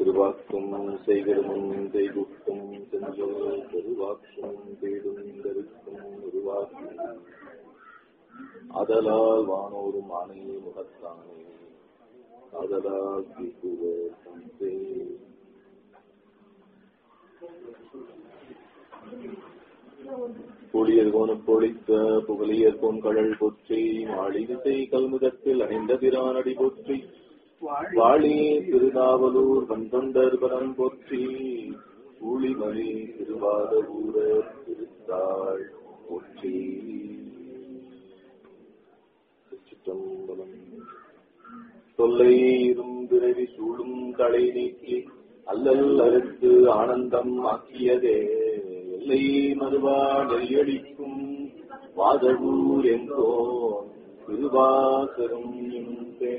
திருவாக்கும் செய்கிறமும் செய்குட்டும் செஞ்சொல் பெருவாக்கும் தேடும் கருத்தும் உருவாக்கும் அதலால் வானோரும் ஆணை முகத்தானே அதலால் திகுவ தந்தே பொழியர் கோன பொழித்த புகழியர் பொன் கடல் பொற்றி மாளிகை கல்முகத்தில் அணிந்த பிரானடி பொற்றி வாழி திருநாவலூர் வந்தொண்டர் பரம் போற்றி ஊழிமணி திருவாத ஊரர் திருத்தாள் போற்றி சிற்றம்பலம் தொல்லை இரும்பிறவி சூழும் களை நீக்கி அல்லல் அறுத்து ஆனந்தம் ஆக்கியதே எல்லை மறுவா நெறியடிக்கும் வாதவூர் எங்கோ திருவாசரும் எம்பே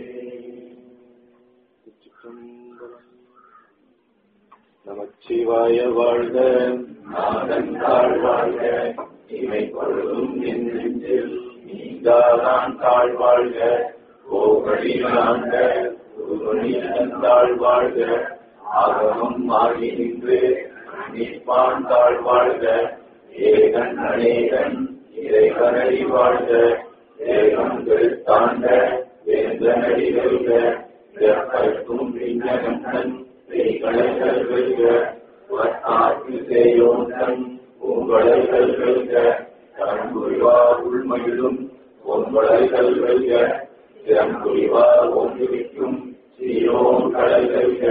நமச்சிவாய வாழ்க நாதந்தாள் வாழ்க இமை பொழுதும் என் நெஞ்சில் நீங்காதான் தாழ் வாழ்க கோகழி ஆண்ட குருமணிந்தாள் வாழ்க ஆகமம் ஆகி நின்று நிற்பான் தாழ் வாழ்க ஏகன் அநேகன் இறைவனடி வாழ்க ஏகங்கள் தாண்ட வேந்தனடி வெல்க பிறப்பைக்கும் விஞ்ஞகன் செய்களைகள் வெல்க வத்தாக்கு செய்யோன் உங்களைகள் வெல்க கண்புரிவா உள்மகிழும் பொங்கலைகள் வெல்க திறம்புரிவா ஒன்றுவிக்கும் சீரோன் கடல் வெல்க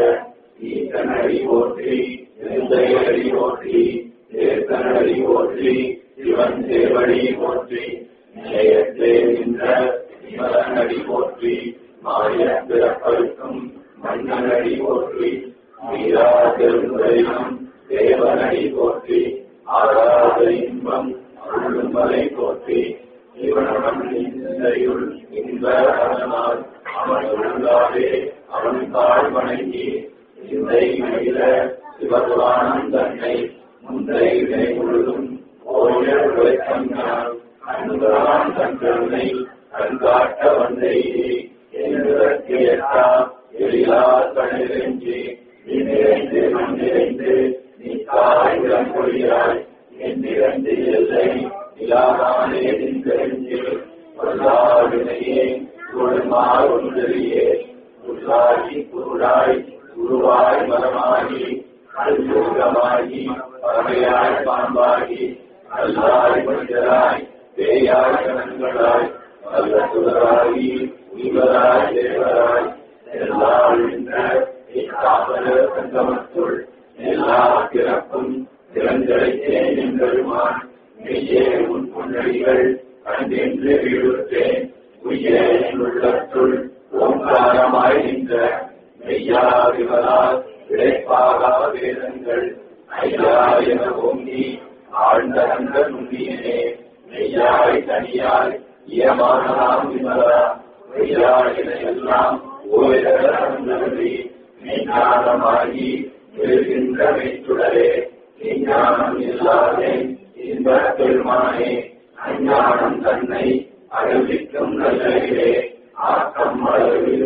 ஈசனடி போற்றி சிந்தையடி போற்றி தேசனடி போற்றி சிவன் சேவடி போற்றி நிலையத்தே நின்ற இமலனடி போற்றி மாய பிறப்பருக்கும் மன்னனடி போற்றி மீரா பெருந்தரினம் தேவனடி போற்றி ஆராத இன்பம் அருள்மலை போற்றி இவனுடன் சிந்தையுள் இன்ப அதனால் அவன் உள்ளாவே அவன் தாழ் வணங்கி சிந்தை மகிழ சிவபுராணம் தன்னை முந்தை வினை முழுதும் ஓய உழைக்கஞ்ஞான் அன்புதான் தன் கருணை கண்காட்ட வந்தெய்தி என்பதற்கு எட்டா எழிலா கணிரெஞ்சி நீ நிறைந்து மண் நிறைந்து நீ தாய் விளம்பொழியாய் என் நிறைந்து எல்லை நிலாதானே நின்றெஞ்சி பொருளாவினையே கொடுமா ஒன்றறியே உள்ளாகி குருடாய் குருவாய் மரமாகி அல்யோகமாகி பறவையாய் பாம்பாகி நல்லாய் மனிதராய் பேயாய் கணங்களாய் நல்ல சுதராகி உய்வராய் தேவராய் எல்லாள் என்ற இக்காவல சங்கமத்துள் எல்லா பிறப்பும் திறந்தடைத்தேன் என்பெருமான் மெய்யே உன் பொன்னடிகள் கண்டென்று வீடுற்றேன் உய்யே என் உள்ளத்துள் ஓங்காரமாய் நின்ற மெய்யா விமலா இழைப்பாகா வேதங்கள் ஐயா என ஓங்கி ஆழ்ந்த அந்த நுண்ணியனே மெய்யாய் தனியாய் இயமானலாம் விமலா மெய்யா என எல்லாம் ஓய்தி மெய்ஞானமாகி எழுகின்ற மெய்ச்சுடரே மெய்ஞானம் இல்லாதே இன்ப பெருமானே அஞ்ஞானம் தன்னை அறிவிக்கும் நல்லே ஆக்கம் அளவில்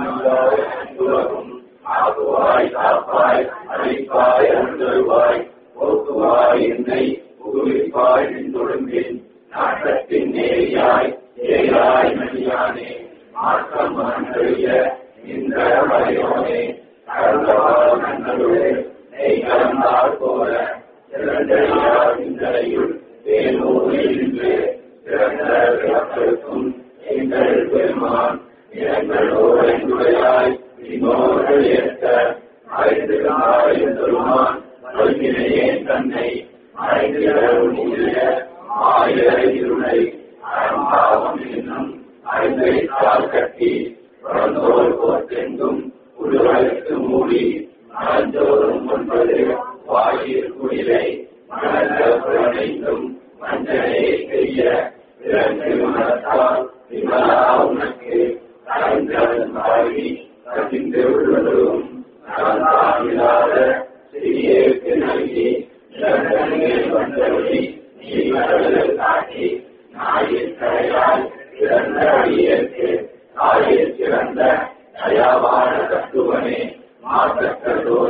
உலகும் ஆகுவாய் காப்பாய் அழிப்பாய் அருள்வாய் போக்குவாய் என்னை புகுவிப்பாய் நின்றொழும்பின் நாட்டத்தின் நேரியாய் ஏயாய் மணியானே மாற்றம் மகன்கழிய இந்த மறையோனே கடந்தவாள் நன்னருளே நெய் கலந்தால் போல இரண்டடியார் இந்தரையுள் வேலூரில் நின்று சிறந்த பிறப்பிற்கும் எங்கள் பெருமான் இரங்களோரையாய் இன்னோர்கள் ஏற்க ஐந்து பெருமான் வல்வினையே தன்னை ஐந்து ஆயிர இருளை அறம்பாவம் என்னும் ஐந்தை கால் கட்டி பிறந்தோர் போற்றெங்கும் உருவலுக்கு மூடி மலஞ்சோறும் ஒன்பது வாயில் குடிலை மலர்ந்த புலனைந்தும் மஞ்சளே செய்ய பிறகு மனத்தால் விமலா உனக்கு கலந்தவன் பாவி கசிந்து விழுவதும் இல்லாத சிறியருக்கு நல்கி இளங்கண்ணில் வந்தவழி நீ கடலில் காட்டி நாயில் கரையால் பிறந்த அடியேற்கு தாயில் சிறந்த தயாவான தத்துவனே மாற்றத்தோர்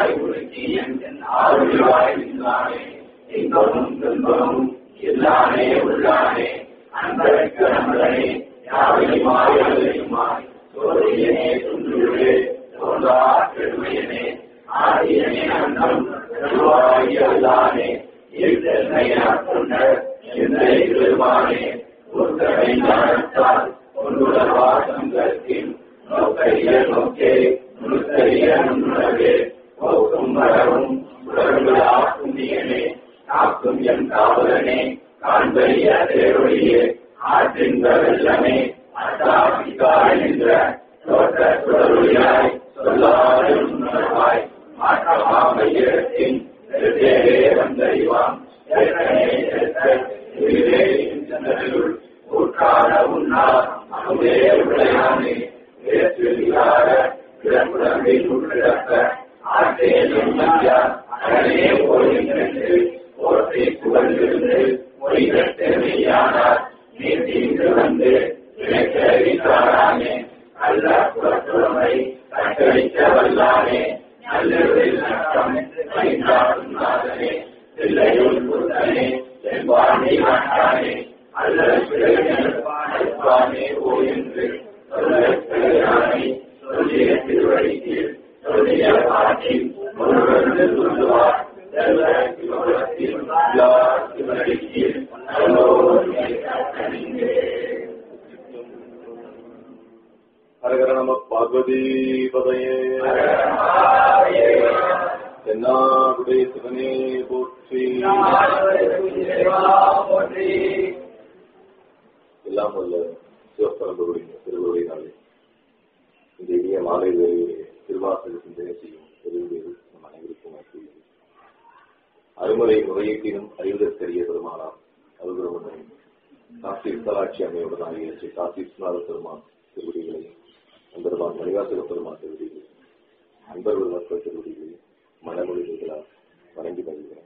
ஆய் உருக்கி என் ஆறுவாய் நின்றானே இன்பமும் துன்பமும் இல்லானே உள்ளானே அன்பருக்கு அன்பனே யாவையுமாய் அவையுமாய் சோதியனே துன்றுவே தோன்றா பெருமையனே ஆதியனே அன்னம் திருவாயுதானே இருந்தனை ஆட்கொண்ட எந்தை பெருமானே உத்தரை ஞானத்தால் உன்னுட வாசம் கற்கின் நோக்கரிய நோக்கே நுணுக்கரிய நுண்ணவே போக்கும் வரவும் உடல்களா புண்ணியனே காக்கும் என் காவலனே காண்பறிய தேவழியே ஆற்றின் வெள்ளமே அட்டாபிக்காய் என்ற தோட்ட சுடருளியாய் சொல்லாத உணர்வாய் மாற்றமாமையிடத்தின் தேவே வந்தறிவாம் ஏற்கனே ஏற்க இதுவே சிந்தனையுள் ஊற்றான உண்ணார் அமுதே விளையானே வேற்றில்லாத பிறப்புடம்பில் உட்கிடக்க ஆற்றேனும் மத்தியா அரணே ஓய்கின்றது போற்றி புகழ்ந்திருந்து மொழிகட்டு மெய்யானார் நீர்த்தீங்கு வந்து இணைக்கறித்தாரானே அல்ல புறப்புறமை கட்டளிக்க வல்லானே நல்லதில் நட்டம் ஐந்தாடும் நாதனே பிள்ளையுள் புத்தனே செல்வானே மாட்டானே அல்ல பிழைப்பானே ஓ என்று சொல்ல பிழையானே சொல்லிய திருவடிக்கு சொல்லிய பாட்டி ஒருவருந்து சொல்லுவார் செல்வ சிவபுரத்தில் எல்லா சிவனடிக்கு நல்லோருமே கட்டணிந்தே ஹரஹர நம பார்வதி பதையே தென்னாடுடைய சிவனே போற்றி எல்லாம் வல்ல சிவப்பரம்பருடைய திருவுருடைய நாளில் இந்த இனிய மாலை வேலையிலே திருவாசக சிந்தனை செய்யும் பெரும்பேறு நம் அனைவருக்கும் ஆற்றியது அருமுறை முறையீட்டினும் அறிவதற்கரிய பெருமானாம் அருகுரவனை காசி வித்தலாட்சி அம்மையுடன் இயற்றி காசி விஸ்வநாத பெருமான் திருவடிகளையும் அன்பருமான் மணிவாசக பெருமான் திருவடிகளையும் அன்பர்கள் மக்கள் திருவடிகளையும் மனமொழிகளால் வணங்கி வருகிறேன்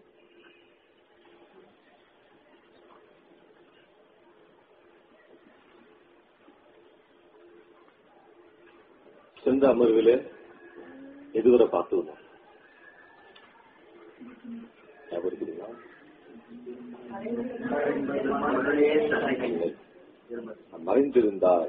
சென்ற அமர்விலே எதுவரை பார்த்து வந்தோம் ஞாபகம் இருக்குதுங்களா? மறைந்திருந்தாய்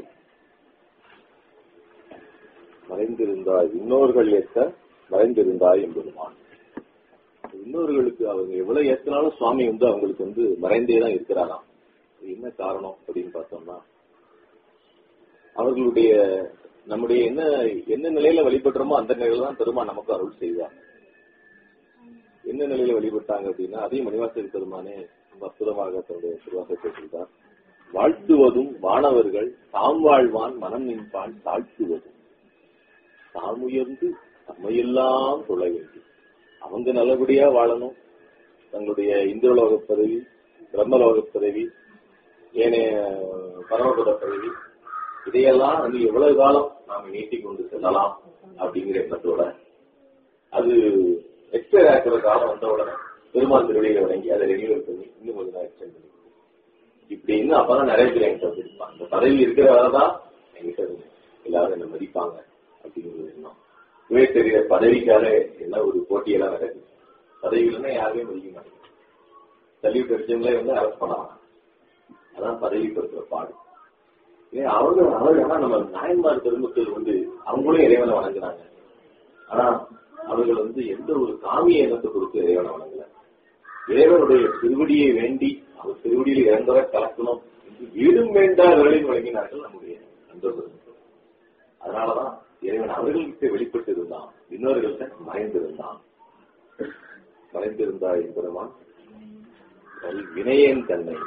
மறைந்திருந்தாய் இன்னோர்கள் ஏற்க மறைந்திருந்தாய் என்பதுமான் இன்னொருகளுக்கு அவங்க எவ்வளவு ஏற்றினாலும் சுவாமி வந்து அவங்களுக்கு வந்து மறைந்தே தான் இருக்கிறாராம் இது என்ன காரணம் அப்படின்னு பார்த்தோம்னா அவர்களுடைய நம்முடைய என்ன என்ன நிலையில வழிபடுறோமோ அந்த நிலையில தான் பெருமான் நமக்கு அருள் செய்வார் என்ன நிலையில வழிபட்டாங்க அப்படின்னா அதையும் மணிவாசல் பெருமானே ரொம்ப அற்புதமாக தன்னுடைய திருவாசத்தை சொல்றார் வாழ்த்துவதும் வானவர்கள் தாம் வாழ்வான் மனம் நின்பான் தாழ்த்துவதும் தாம் உயர்ந்து தம்மையெல்லாம் தொழ வேண்டும் அவங்க நல்லபடியா வாழணும் தங்களுடைய இந்திரலோக பதவி பிரம்மலோக பதவி ஏனைய பரமபத பதவி இதையெல்லாம் வந்து எவ்வளவு காலம் நாம நீட்டிக் கொண்டு செல்லலாம் அப்படிங்கிற எண்ணத்தோட அது எக்ஸ்பயர் ஆக்கிற காலம் வந்த உடனே பெருமாள் திருவடியில வணங்கி அதை ரெனியூவல் பண்ணி இன்னும் கொஞ்சம் நாள் எக்ஸ்டெண்ட் பண்ணி இப்படி இன்னும் அப்பதான் நிறைய பேர் என்கிட்ட வந்திருப்பாங்க அந்த பதவி இருக்கிறவரதான் என்கிட்ட எல்லாரும் என்ன மதிப்பாங்க அப்படிங்கிறது எண்ணம் இவே தெரியல பதவிக்காக என்ன ஒரு போட்டியெல்லாம் நடக்குது பதவி இல்லைன்னா யாருமே மதிக்க மாட்டேங்க தள்ளி படிச்சவங்களே வந்து அரெஸ்ட் பண்ணலாம் அதான் பதவி கொடுக்கிற பாடு ஏன் அவங்க அவங்க ஆனா நம்ம நாயன்மார் பெருமக்கள் வந்து அவங்களும் இறைவனை வணங்குறாங்க ஆனா அவர்கள் வந்து எந்த ஒரு காமிய எண்ணத்தை கொடுத்து இறைவனை வணங்கல இறைவனுடைய திருவடியை வேண்டி அவர் திருவடியில் இறந்தவரை கலக்கணும் என்று வீடும் வேண்டாதவர்களின் வழங்கினார்கள் நம்முடைய நண்பர்கள் அதனாலதான் இறைவன் அவர்கள்கிட்ட வெளிப்பட்டு இருந்தான் இன்னொருகள்கிட்ட மறைந்திருந்தான் மறைந்திருந்தா என்பதுமான் வினையேன் தன்னை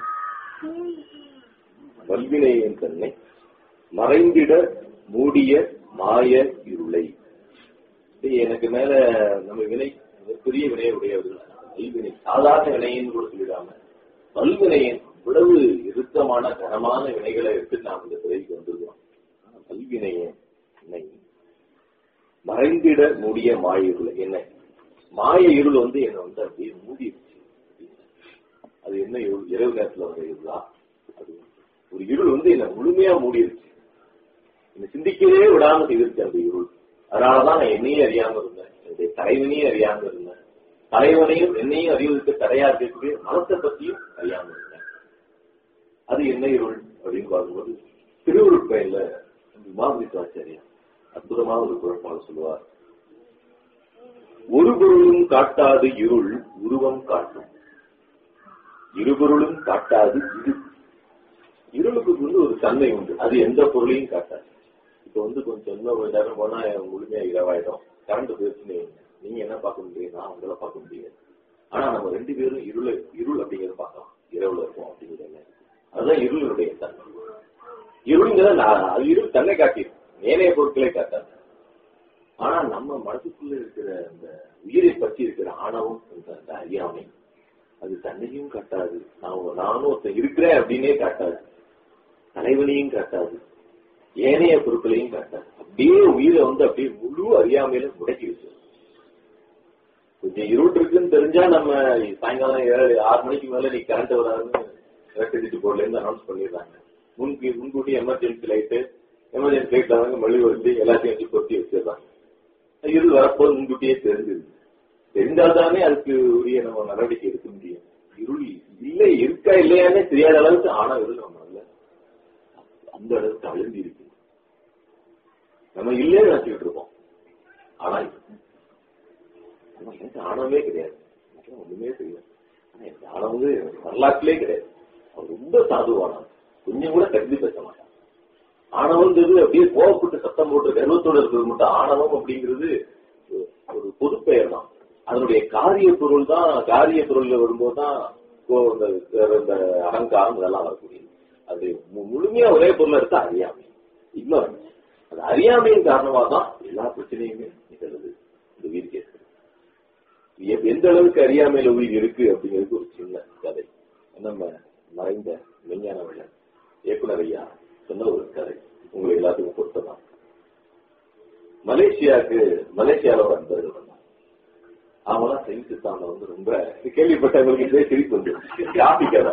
வல்வினையின் தன்னை மறைந்திட மூடிய மாய இருளை இது எனக்கு மேல நம்ம வினை மிகப்பெரிய வினையை உடையவர்கள் வல்வினை சாதாரண வினைன்னு கூட சொல்லிடாம வல்வினையின் இவ்வளவு இறுக்கமான கனமான வினைகளை எடுத்து நாம் இந்த பிறவிக்கு வந்திருக்கிறோம் ஆனா வல்வினையன் என்னை மறைந்திட மூடிய மாய இருளை என்ன மாய இருள் வந்து என்னை வந்து அப்படியே மூடிடுச்சு அது என்ன இருள் இரவு நேரத்துல வர இருளா அது ஒரு இருள் வந்து என்ன முழுமையா மூடிருச்சு என்ன சிந்திக்கவே விடாம செய்திருச்சு அந்த இருள் அதனாலதான் நான் என்னையும் அறியாம இருந்தேன் என்னுடைய தலைவனையும் அறியாம இருந்தேன் தலைவனையும் என்னையும் அறிவதற்கு தடையா இருக்கக்கூடிய மனத்தை பத்தியும் அறியாம இருந்தேன் அது என்ன இருள் அப்படின்னு பார்க்கும்போது திருவுருப்பையில விமாதித்தாச்சாரியா அற்புதமான ஒரு குழப்பம் சொல்லுவார் ஒரு பொருளும் காட்டாது இருள் உருவம் காட்டும் இருபொருளும் காட்டாது இரு இருளுக்கு வந்து ஒரு தன்மை உண்டு அது எந்த பொருளையும் காட்டாது இப்ப வந்து கொஞ்சம் இன்னும் கொஞ்ச நேரம் போனா முழுமையா இரவாயிடும் கரண்ட் போயிடுச்சுன்னு வைங்க. நீங்க என்ன பார்க்க முடியும் நான் உங்களை பார்க்க முடியாது ஆனா நம்ம ரெண்டு பேரும் இருள இருள் அப்படிங்கறத பார்க்கலாம் இரவுல இருக்கும் அப்படிங்கிறது என்ன அதுதான் இருளுடைய தன்மை இருளுங்கிறத நான் அது இருள் தன்னை காட்டிடும் ஏனைய பொருட்களை காட்டாது ஆனா நம்ம மனசுக்குள்ள இருக்கிற அந்த உயிரை பற்றி இருக்கிற ஆணவம் என்ற அந்த அறியாமை அது தன்னையும் காட்டாது நான் நானும் ஒருத்தன் இருக்கிறேன் அப்படின்னே காட்டாது தலைவனையும் காட்டாது ஏனைய பொருட்களையும் காட்டாது அப்படியே உயிரை வந்து அப்படியே முழு அறியாமையில முடக்கி வச்சு கொஞ்சம் இருட்டு இருக்குன்னு தெரிஞ்சா நம்ம சாயங்காலம் ஏழு ஆறு மணிக்கு மேல நீ கரண்ட் வராதுன்னு எலக்ட்ரிசிட்டி போர்ட்ல இருந்து அனௌன்ஸ் பண்ணிடுறாங்க முன்கூ முன்கூட்டி எமர்ஜென்சி லைட்டு எமர்ஜென்சி லைட்ல வந்து மொழி வந்து எல்லாத்தையும் வச்சு பொருத்தி வச்சிடுறாங்க இருள் வரப்போது முன்கூட்டியே தெரிஞ்சிருது தெரிஞ்சால்தானே அதுக்கு உரிய நம்ம நடவடிக்கை எடுக்க முடியும் இருள் இல்லை இருக்கா இல்லையானே தெரியாத அளவுக்கு ஆனா இருள் நம்ம இல்ல அந்த அளவுக்கு அழுந்தி இருக்கு நம்ம இல்லைன்னு நினைச்சுக்கிட்டு இருக்கோம் ஆனா ஆனா எனக்கு ஆணவமே கிடையாது எனக்கு ஒண்ணுமே தெரியாது ஆனா எனக்கு ஆணவம் வந்து வரலாற்றிலே கிடையாது அவர் ரொம்ப சாதுவானான் கொஞ்சம் கூட கருதி பேச மாட்டான் ஆணவங்கிறது அப்படியே கோவப்பட்டு சத்தம் போட்டு கர்வத்தோட இருக்கிறது மட்டும் ஆணவம் அப்படிங்கிறது ஒரு பொது பெயர் தான் அதனுடைய காரிய பொருள் தான் காரிய பொருள்ல வரும்போது தான் இந்த அகங்காரம் இதெல்லாம் வரக்கூடியது அது மு- முழுமையா ஒரே பொருள் எடுத்தா அறியாமை இக்னோரன்ஸ் அது அறியாமையின் காரணமா தான் எல்லா பிரச்சனையுமே நிகழுது இந்த உயிர் கேட்கிறது எ- எந்த அளவுக்கு அறியாமையில உயிர் இருக்கு அப்படிங்கிறது ஒரு சின்ன கதை நம்ம மறைந்த விஞ்ஞான வள்ளல் இயக்குனர் ஐயா சொன்ன ஒரு கதை உங்களை எல்லாத்துக்கும் பொறுத்ததான் மலேசியாவுக்கு மலேசியால ஒரு அன்பர்கள் வந்தாங்க அவங்களாம் சைவ சித்தாந்த வந்து ரொம்ப கேள்விப்பட்டவங்களுக்கு இதே சிரிப்பு வந்து காப்பி கதை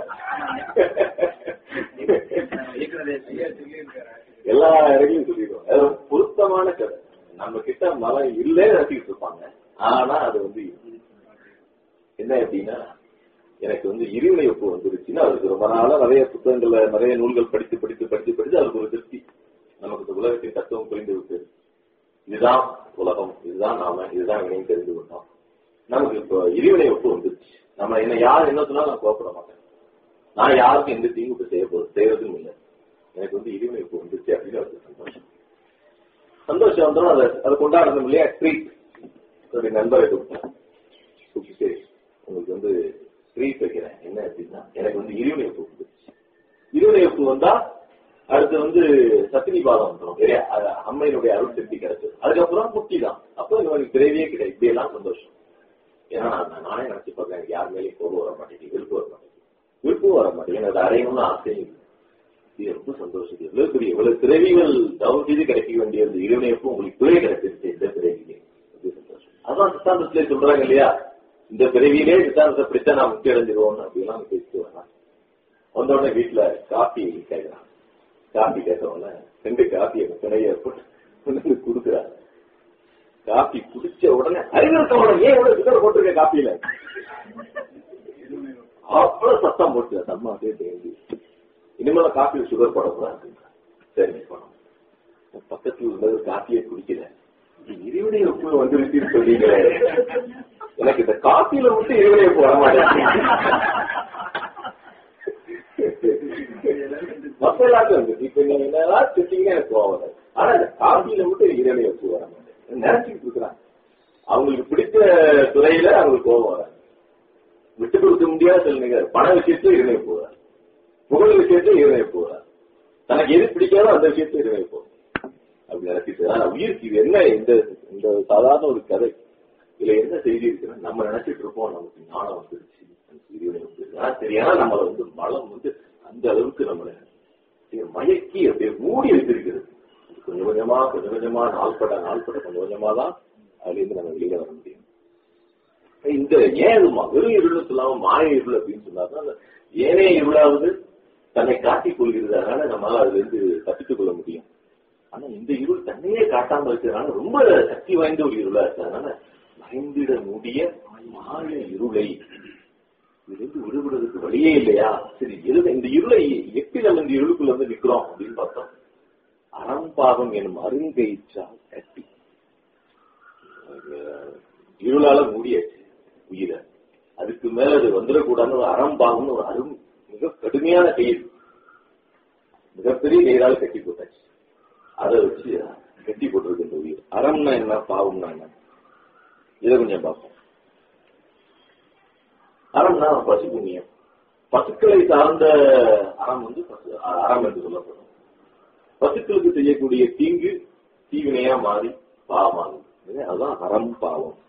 எல்லா இடங்களையும் சொல்லிடுவோம் அது ஒரு பொருத்தமான கதை நம்ம கிட்ட மலம் இல்லைன்னு நினைச்சிட்டு இருப்பாங்க ஆனா அது வந்து என்ன அப்படின்னா எனக்கு வந்து இருவினை ஒப்பு வந்துருச்சுன்னா அதுக்கு ரொம்ப நாளா நிறைய புத்தகங்கள்ல நிறைய நூல்கள் படித்து படித்து படித்து படித்து அதுக்கு ஒரு திருப்தி நமக்கு இந்த உலகத்தின் தத்துவம் புரிந்து விட்டு இதுதான் உலகம் இதுதான் நாம இதுதான் வினையும் தெரிந்து கொண்டோம் நமக்கு இப்போ இருவினை ஒப்பு வந்துருச்சு நம்ம என்ன யார் என்ன சொன்னாலும் நான் கோப்பட மாட்டேன் நான் யாருக்கும் எந்த தீங்கு செய்ய போறது செய்யறதும் இல்லை எனக்கு வந்து இருவினை ஒப்பு வந்துருச்சு அப்படின்னு அவருக்கு சந்தோஷம் சந்தோஷம் வந்தோம் அதை அதை கொண்டாடணும் இல்லையா ட்ரீட் என்னுடைய நண்பரை கூப்பிட்டேன் கூப்பிட்டு உங்களுக்கு வந்து ட்ரீட் வைக்கிறேன் என்ன அப்படின்னா எனக்கு வந்து இருவினை ஒப்பு வந்துருச்சு இருவினை ஒப்பு வந்தா அடுத்து வந்து சத்தினி பாதம் வந்துடும் இல்லையா அது அம்மையினுடைய அருள் சக்தி கிடைச்சது அதுக்கப்புறம் முக்தி தான் அப்போ இவனுக்கு பிறவியே கிடையாது இப்படி எல்லாம் சந்தோஷம் ஏன்னா நான் நானே நினைச்சு பார்க்கேன் எனக்கு யார் மேலேயும் கோபம் வர மாட்டேங்குது விருப்பம் வர மாட்டேங்குது விருப்பம் வர மாட்டேங்குது எனக்கு அதை அடையணும்னு ஆசையும் இல்லை இது ரொம்ப சந்தோஷம் இது எவ்வளவு பெரிய இவ்வளவு பிறவிகள் தவறு செய்து கிடைக்க வேண்டிய அந்த இறைவனையப்பும் உங்களுக்கு பிழை கிடைச்சிருச்சு இந்த பிறவியிலே அது சந்தோஷம் அதான் சித்தாந்தத்திலே சொல்றாங்க இல்லையா இந்த பிறவியிலே சித்தாந்தத்தை பிடிச்சா நான் முக்கிய அடைஞ்சிருவோம் அப்படிலாம் பேசிட்டு வரலாம் வந்த உடனே வீட்டுல காப்பி கேட்கறான் காப்பி கேட்டவொடனே ரெண்டு காப்பியை கிடையாது போட்டு கொண்டு வந்து கொடுக்குறாரு காப்பி குடிச்ச உடனே அறிவிருக்கவன ஏன் இவ்வளவு சுகர் போட்டிருக்க காப்பியில அவ்வளவு சத்தம் போட்டு அந்த அம்மா அப்படியே தேங்கி இனிமேல காப்பியில் சுகர் போடக்கூடாது சரி பணம் பக்கத்துல உள்ளது காப்பியை குடிக்கல இருவினை உப்பு வந்துருச்சுன்னு சொன்னீங்களே எனக்கு இந்த காப்பியில மட்டும் இருவினை உப்பு வர மாட்டேன் மத்த எல்லாத்தையும் வந்து இப்ப நீங்க என்னெல்லாம் திட்டீங்கன்னா எனக்கு கோவம் வராது. ஆனா இந்த காப்பியில மட்டும் இருவினை உப்பு வர மாட்டேன் நினைச்சுட்டு இருக்கிறாங்க அவங்களுக்கு பிடித்த துறையில அவங்களுக்கு கோபம் வராது விட்டு கொடுக்க முடியாத சொல்லுங்க பண விஷயத்துல இருவினை உப்பு வராது புகழ் விஷயத்துல இருவினை உப்பு வராது தனக்கு எது பிடிக்காதோ அந்த விஷயத்துல இருவினை உப்பு வரும். அப்படி நினைச்சிட்டு ஆனா உயிருக்கு இது என்ன இந்த இந்த சாதாரண ஒரு கதை இதுல என்ன செய்தி இருக்குன்னா நம்ம நினைச்சிட்டு இருப்போம் நமக்கு ஞானம் வந்துருச்சு நமக்கு இறைவனை வந்துருச்சு ஆனா தெரியாம நம்மள வந்து மலம் வந்து அந்த அளவுக்கு நம்மள அப்படியே மயக்கி அப்படியே மூடி வைத்திருக்கிறது இது கொஞ்சம் கொஞ்சமா கொஞ்சம் கொஞ்சமா நாள்பட நாள்பட கொஞ்சம் கொஞ்சமா தான் அதுல இருந்து நம்ம வெளியில வர முடியும் இந்த ஏன் இது ம- வெறும் இருள்னு சொல்லாம மாய இருள் அப்படின்னு சொன்னாதான் அந்த ஏனைய இருளாவது தன்னை காட்டிக் கொள்கிறது அதனால நம்மளால அதுல இருந்து தப்பித்துக் கொள்ள முடியும் ஆனா இந்த இருள் தன்னையே காட்டாம இருக்கிறதுனால ரொம்ப சக்தி வாய்ந்த ஒரு இருளா இருக்கு அதனால பயந்திட முடிய மாய இருளை இதிலிருந்து விடுபடுறதுக்கு வழியே இல்லையா சரி இருளை இந்த இருளை எப்படி நம்ம இந்த இருளுக்குள்ள வந்து நிக்கிறோம் அப்படின்னு பார்த்தோம் அறம்பாவம் எனும் அருங்கயிற்றால் கட்டி அஹ் இருளால மூடியாச்சு உயிரை அதுக்கு மேல அது வந்துடக்கூடாதுன்னு ஒரு அறம்பாவம்னு ஒரு அரும் மிக கடுமையான கயிறு மிகப்பெரிய கயிறால கட்டி போட்டாச்சு அதை வச்சு கட்டி போட்டிருக்கு இந்த உயிர் அறம்னா என்ன பாவம்னா என்ன இதை கொஞ்சம் பார்ப்போம் அறம்னா பசு புண்ணியம் பசுக்களை சார்ந்த அறம் வந்து பசு அறம் என்று சொல்லப்படும் பசுக்களுக்கு செய்யக்கூடிய தீங்கு தீவினையா மாறி பாவமாகும் இது அதுதான் அறம் பாவம்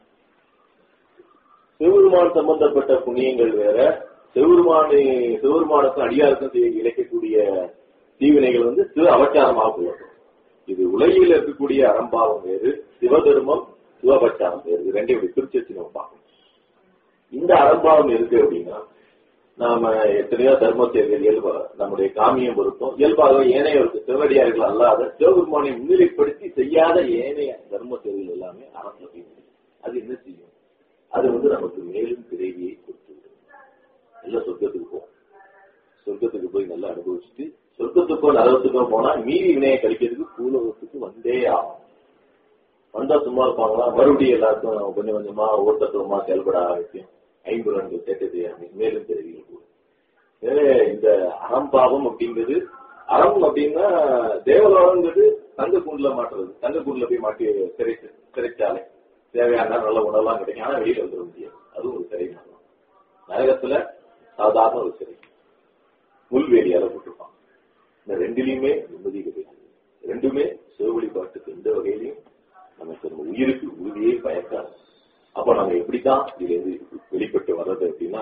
சிவபெருமான் சம்பந்தப்பட்ட புண்ணியங்கள் வேற சிவபெருமானு சிவபெருமானுக்கும் அடியாருக்கும் செய்ய இழைக்கக்கூடிய தீவினைகள் வந்து சிவ அவச்சாரமாக கொள்ளப்படும் இது உலகில் இருக்கக்கூடிய அறம்பாவம் வேறு சிவதர்மம் சிவபச்சாரம் வேறு இது ரெண்டையும் இப்படி பிரிச்சு வச்சு நம்ம பார்க்கணும் இந்த அறம்பாவம் இருக்கு அப்படின்னா நாம எத்தனையோ தர்ம செயல்கள் இயல்பா நம்முடைய காமியம் பொருத்தம் இயல்பாக ஏனையவருக்கு சிவடியார்கள் அல்லாத சிவபெருமானை முன்னிலைப்படுத்தி செய்யாத ஏனைய தர்ம செயல்கள் எல்லாமே அறத்துல போய் முடியும். அது என்ன செய்யும் அது வந்து நமக்கு மேலும் பிறவியை கொடுத்து விடும் நல்ல சொர்க்கத்துக்கு போகும் சொர்க்கத்துக்கு போய் நல்லா அனுபவிச்சுட்டு சொர்க்கத்துக்கோ நரகத்துக்கோ போனா மீதி வினையை கழிக்கிறதுக்கு பூலோகத்துக்கு வந்தே ஆகும் வந்தா சும்மா இருப்பாங்களா மறுபடியும் எல்லாருக்கும் கொஞ்சம் கொஞ்சமா ஓட்டத்துவமா செயல்பட ஆரம்பிக்கும் ஐம்புலன்கள் கேட்டது மேலும் தெரிவிகள் கூட எனவே இந்த அறம்பாவம் அப்படிங்கிறது அறம் அப்படின்னா தேவலோகங்கிறது தங்க கூண்டுல மாட்டுறது தங்க கூண்டுல போய் மாட்டி சிறை சிறைச்சாலை தேவையான நல்ல உணவெல்லாம் கிடைக்கும் ஆனா வெளியில வந்துட முடியாது அதுவும் ஒரு சிறை மாறலாம் நரகத்துல சாதாரண ஒரு சிறை முள்வேலியால போட்டிருப்பான் இந்த ரெண்டுலயுமே நிம்மதி கிடையாது ரெண்டுமே சிவ வழிபாட்டுக்கு எந்த வகையிலையும் நமக்கு நம்ம உயிருக்கு உறுதியே பயக்காது அப்ப நம்ம எப்படித்தான் இதுல இருந்து வெளிப்பட்டு வர்றது அப்படின்னா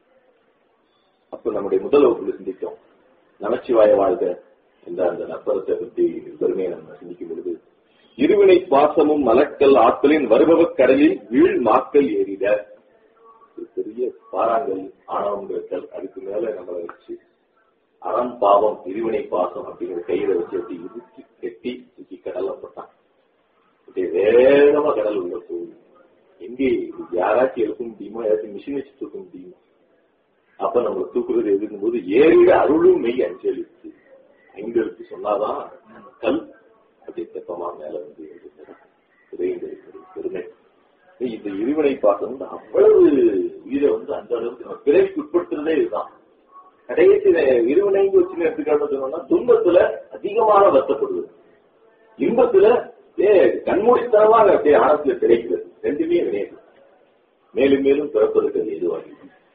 அப்ப நம்முடைய முதல் வகுப்புல சிந்தித்தோம் நமச்சிவாய வாழ்க என்ற அந்த நற்பரத்தை பற்றி பெருமையை நம்ம சிந்திக்கும் பொழுது இருவினை பாசமும் மலக்கல் ஆற்றலின் வருபவ கடலில் வீழ் மாக்கல் ஏறிட ஒரு பெரிய பாறாங்கல் ஆணவங்கள் அதுக்கு மேல நம்மளை வச்சு அறம் பாவம் இருவினை பாசம் அப்படிங்கிற கையில வச்சு அப்படி இறுக்கி கட்டி தூக்கி கடல்ல போட்டான் அப்படியே வேகமா கடல் உள்ள போகுது எங்கே இது யாராச்சும் எழுப்ப முடியுமா யாராச்சும் மிஷின் வச்சு தூக்க முடியுமா அப்ப நம்ம தூக்குறது எதுக்கும் போது ஏறிட அருளும் மெய் அஞ்சலித்து ஐந்தெழுத்து சொன்னாதான் கல் அப்படி தெப்பமா மேல வந்து விரைந்திருக்கிறது பெருமை இந்த இருவினை பாசம் வந்து அவ்வளவு உயிரை வந்து அந்த அளவுக்கு நம்ம பிறவிக்கு உட்படுத்துறதே இதுதான் கடைசி இருவினைக்கு வச்சு எடுத்துக்காட்டு சொன்னோம்னா துன்பத்துல அதிகமாக வருத்தப்படுவது இன்பத்துல ஏ கண்மூடித்தனமாக அப்படியே ஆழத்துல கிடைக்கிறது ரெண்டுமே வினைகள் மேலும் மேலும் பிறப்பதற்கு அது எதுவாகி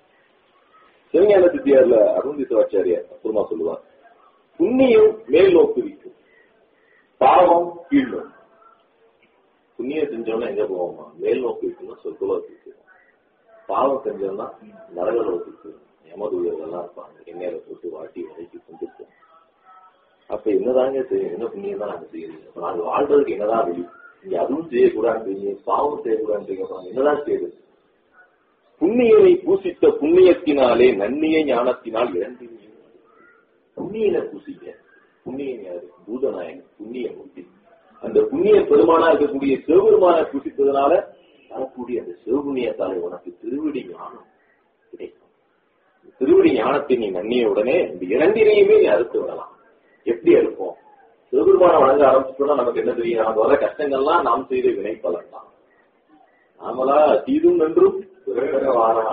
சிவஞான சித்தியார்ல அருந்தி சிவாச்சாரியார் அப்புறமா சொல்லுவார் புண்ணியம் மேல் நோக்கு வைக்கும் பாவம் கீழ் நோக்கு புண்ணியம் செஞ்சோம்னா எங்க போவோமா மேல் நோக்கு வைக்கணும் சொற்குலத்துக்கு பாவம் செஞ்சோம்னா நரகலோகத்துக்கு யமதூயர்கள்லாம் இருப்பாங்க எண்ணெயில போட்டு வாட்டி வரைக்கும் கொண்டிருப்போம் அப்ப என்னதாங்க செய்யும் என்ன புண்ணியம் தான் நாங்க செய்யறீங்க அப்ப நாங்க வாழ்றதுக்கு என்னதான் வெளி நீங்க அதுவும் செய்யக்கூடாதுன்றீங்க பாவம் செய்யக்கூடாதுன்றீங்க அப்ப நாங்க என்னதான் செய்யுது புண்ணியனை பூசித்த புண்ணியத்தினாலே நன்னிய ஞானத்தினால் இழந்தீங்க புண்ணியனை பூசிக்க புண்ணியன் யாரு பூதநாயகன் புண்ணியமூர்த்தி அந்த புண்ணிய பெருமானா இருக்கக்கூடிய சிவபெருமான பூசித்ததுனால வரக்கூடிய அந்த சிவபுண்ணியத்தாலே உனக்கு திருவிடி ஞானம் கிடைக்கும் திருவிடி ஞானத்தை நீ நன்னிய உடனே இந்த இரண்டினையுமே நீ அறுத்து விடலாம் எப்படி இருக்கும் சிவபெருமான வழங்க ஆரம்பிச்சுட்டோம்னா நமக்கு என்ன தெரியும் நமக்கு வர கஷ்டங்கள்லாம் நாம் செய்த வினை பலன் தான் நாமளா தீதும் நன்றும் வாரா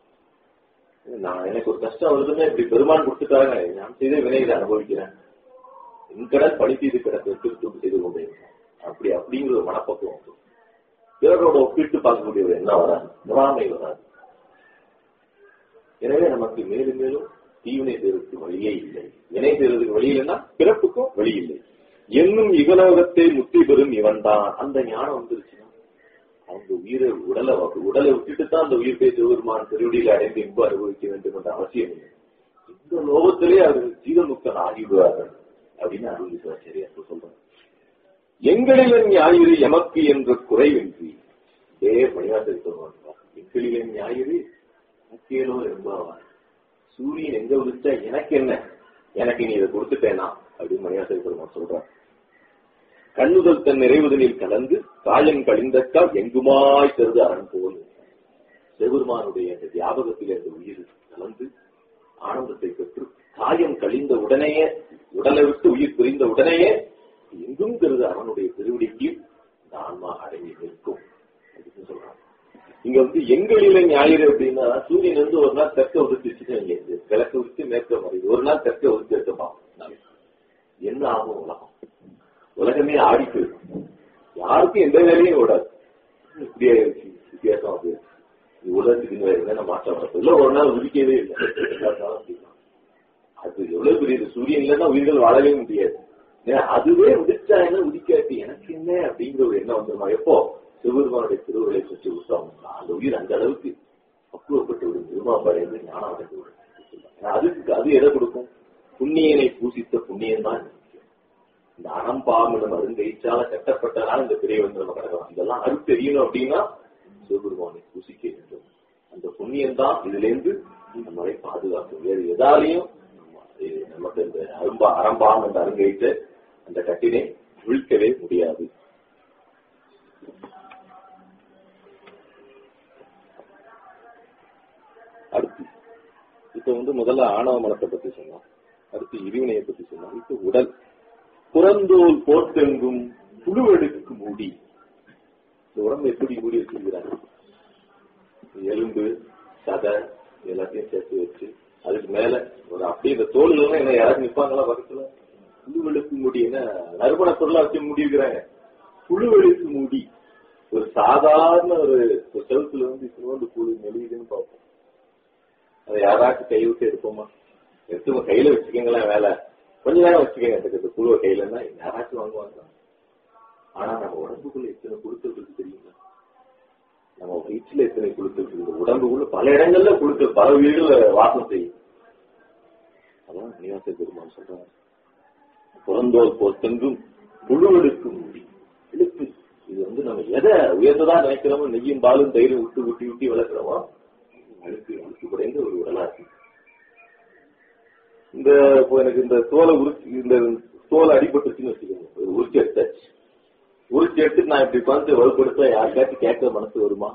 நான் எனக்கு ஒரு கஷ்டம் வருதுன்னு இப்படி பெருமான் கொடுத்துட்டாங்க நான் செய்த வினைகளை அனுபவிக்கிறேன் என் கடன் படி செய்து கிடக்கு திருத்தூக்கு செய்து கொண்டே அப்படி அப்படிங்கிற ஒரு மனப்பக்குவம் வரும். பிறரோட ஒப்பிட்டு பார்க்கக்கூடிய ஒரு எண்ணம் வராது பொறாமை வராது எனவே நமக்கு மேலும் மேலும் தீவினை செய்வதற்கு வழியே இல்லை வினை செய்வதற்கு வழி இல்லைன்னா பிறப்புக்கும் வழி இல்லை என்னும் இகலோகத்தை முத்தி பெறும் இவன் தான் அந்த ஞானம் வந்துருச்சுன்னா அவங்க உயிரை உடலை உடலை விட்டுட்டு தான் அந்த உயிர் போய் சிவபெருமான் திருவடியில் அடைந்து இன்பம் அனுபவிக்க வேண்டும் என்ற அவசியம் இல்லை இந்த லோகத்திலே அவர்கள் ஜீவமுக்தன் ஆகிவிடுவார்கள் அப்படின்னு அருள் சிவாச்சாரியார் சொல்றாங்க எங்களிலும் ஞாயிறு எமக்கு என்ற குறைவின்றி இதே மணிவாசல் சொல்லுவாங்க எங்களிலும் ஞாயிறு எனக்கேலோ என்பாவார் சூரியன் எங்க உதிச்சா எனக்கு என்ன எனக்கு நீ இதை கொடுத்துட்டேனா அப்படின்னு மணிவாசல் பெருமான் சொல்றான் கண்ணுதல் தன் நிறைவுதலில் கலந்து காயம் கழிந்தக்கால் எங்குமாய் கருது அரண் போல் சிவபெருமானுடைய அந்த தியாபகத்தில் அந்த உயிர் கலந்து ஆனந்தத்தை பெற்று காயம் கழிந்த உடனேயே உடலை விட்டு உயிர் பிரிந்த உடனேயே எங்கும் கருது அவனுடைய திருவடிக்கு இந்த ஆன்மா அடங்கி நிற்கும் அப்படின்னு சொல்றாங்க இங்க வந்து எங்களில ஞாயிறு அப்படின்னா சூரியன் வந்து ஒரு நாள் தெற்க உதிச்சுன்னு வைங்க கிழக்கு உதிச்சு மேற்க மறையுது ஒரு நாள் தெற்க உதிச்சு எடுத்துப்பான் என்ன ஆகும் உலகம் உலகமே ஆடி போயிருக்கும் யாருக்கும் எந்த வேலையும் விடாது இப்படியே இருக்கு, வித்தியாசம் அது இது உலகத்துக்கு இந்த என்ன மாற்றம் வரது இல்ல ஒரு நாள் உதிக்கவே இல்லை எல்லாருனாலும் அப்படிதான். அது எவ்வளவு பெரியது சூரியன் இல்லைன்னா உயிர்கள் வாழவே முடியாது ஏன்னா அதுவே உதிச்சா என்ன உதிக்காட்டி எனக்கு என்ன அப்படிங்கிற ஒரு எண்ணம் வந்துருமா எப்போ சிவபெருமானுடைய திருவுருளை சுற்றி விட்டோம் அந்த உயிர் அந்த அளவுக்கு பக்குவப்பட்டு விடும் திருமாப்படைந்து ஞானம் அடைந்து விடும் ஏன்னா அதுக்கு அது எதை கொடுக்கும் புண்ணியனை பூசித்த புண்ணியம் தான் இந்த அறம்பாமிடம் அருங்கயிற்றால கட்டப்பட்டதால் இந்த பிரிவை வந்து நம்ம கிடக்கலாம் இதெல்லாம் அறுத்து தெரியணும் அப்படின்னா சிவபெருமானை பூசிக்க வேண்டும் அந்த புண்ணியம் தான் இதுல இருந்து நம்மளை பாதுகாக்கும் வேறு எதாலையும் நம்ம- இது நமக்கு இந்த அரும்பா அறம்பாம் என்ற அருங்கயிற்று அந்த கட்டினை விழிக்கவே முடியாது அடுத்து இப்ப வந்து முதல்ல ஆணவ மலத்தை பத்தி சொன்னோம் அடுத்து இருவினையை பத்தி சொன்னோம் இப்ப உடல் புறந்தோல் போர்த்தெங்கும் புழுவெடுக்கு மூடி இந்த உடம்பு எப்படி மூடி வச்சிருக்கிறாங்க எலும்பு சதை எல்லாத்தையும் சேர்த்து வச்சு அதுக்கு மேல ஒரு அப்படியே இந்த தோல்கள் என்ன யாராவது நிப்பாங்களா பக்கத்துல புழுவெழுக்கு மூடி என்ன நறுமண பொருளா வச்சு மூடி இருக்கிறாங்க புழுவெழுக்கு மூடி ஒரு சாதாரண ஒரு ஒரு செவத்துல வந்து இத்தனோண்டு புழு மெலியுதுன்னு பார்ப்போம் அதை யாராச்சும் கை விட்டு எடுப்போமா எடுத்து உங்க கையில வச்சுக்கோங்களேன் வேலை கொஞ்ச நேரம் வச்சுக்கோங்க இந்த புழுவை கையிலன்னா யாராச்சும் வாங்குவாங்க ஆனா நம்ம உடம்புக்குள்ள எத்தனை குழுக்கள் இருக்கு தெரியுமா நம்ம வயிற்றுல எத்தனை குழுக்கள் இருக்கு உடம்புக்குள்ள பல இடங்கள்ல குழுக்கள் பல வீடுல வாசம் செய்யும் அதான் நிவாச பெருமான் சொல்றாங்க புறந்தோல் போத்தெங்கும் புழுவெடுக்கு மூடி இழுப்பு இது வந்து நம்ம எதை உயர்ந்ததா நினைக்கிறோமோ நெய்யும் பாலும் தயிரும் விட்டு விட்டி விட்டி வளர்க்கிறோமோ அழுக்கு அழுக்கு குறைந்த ஒரு உடலா இருக்கு இந்த இப்போ எனக்கு இந்த தோலை உரிச்சு இந்த தோலை அடிபட்டுச்சுன்னு வச்சுக்கோங்க ஒரு உரிச்சு எடுத்தாச்சு உரிச்சு எடுத்து நான் இப்படி பார்த்து வலுப்படுத்த யாருக்காச்சும் கேட்க மனசு வருமா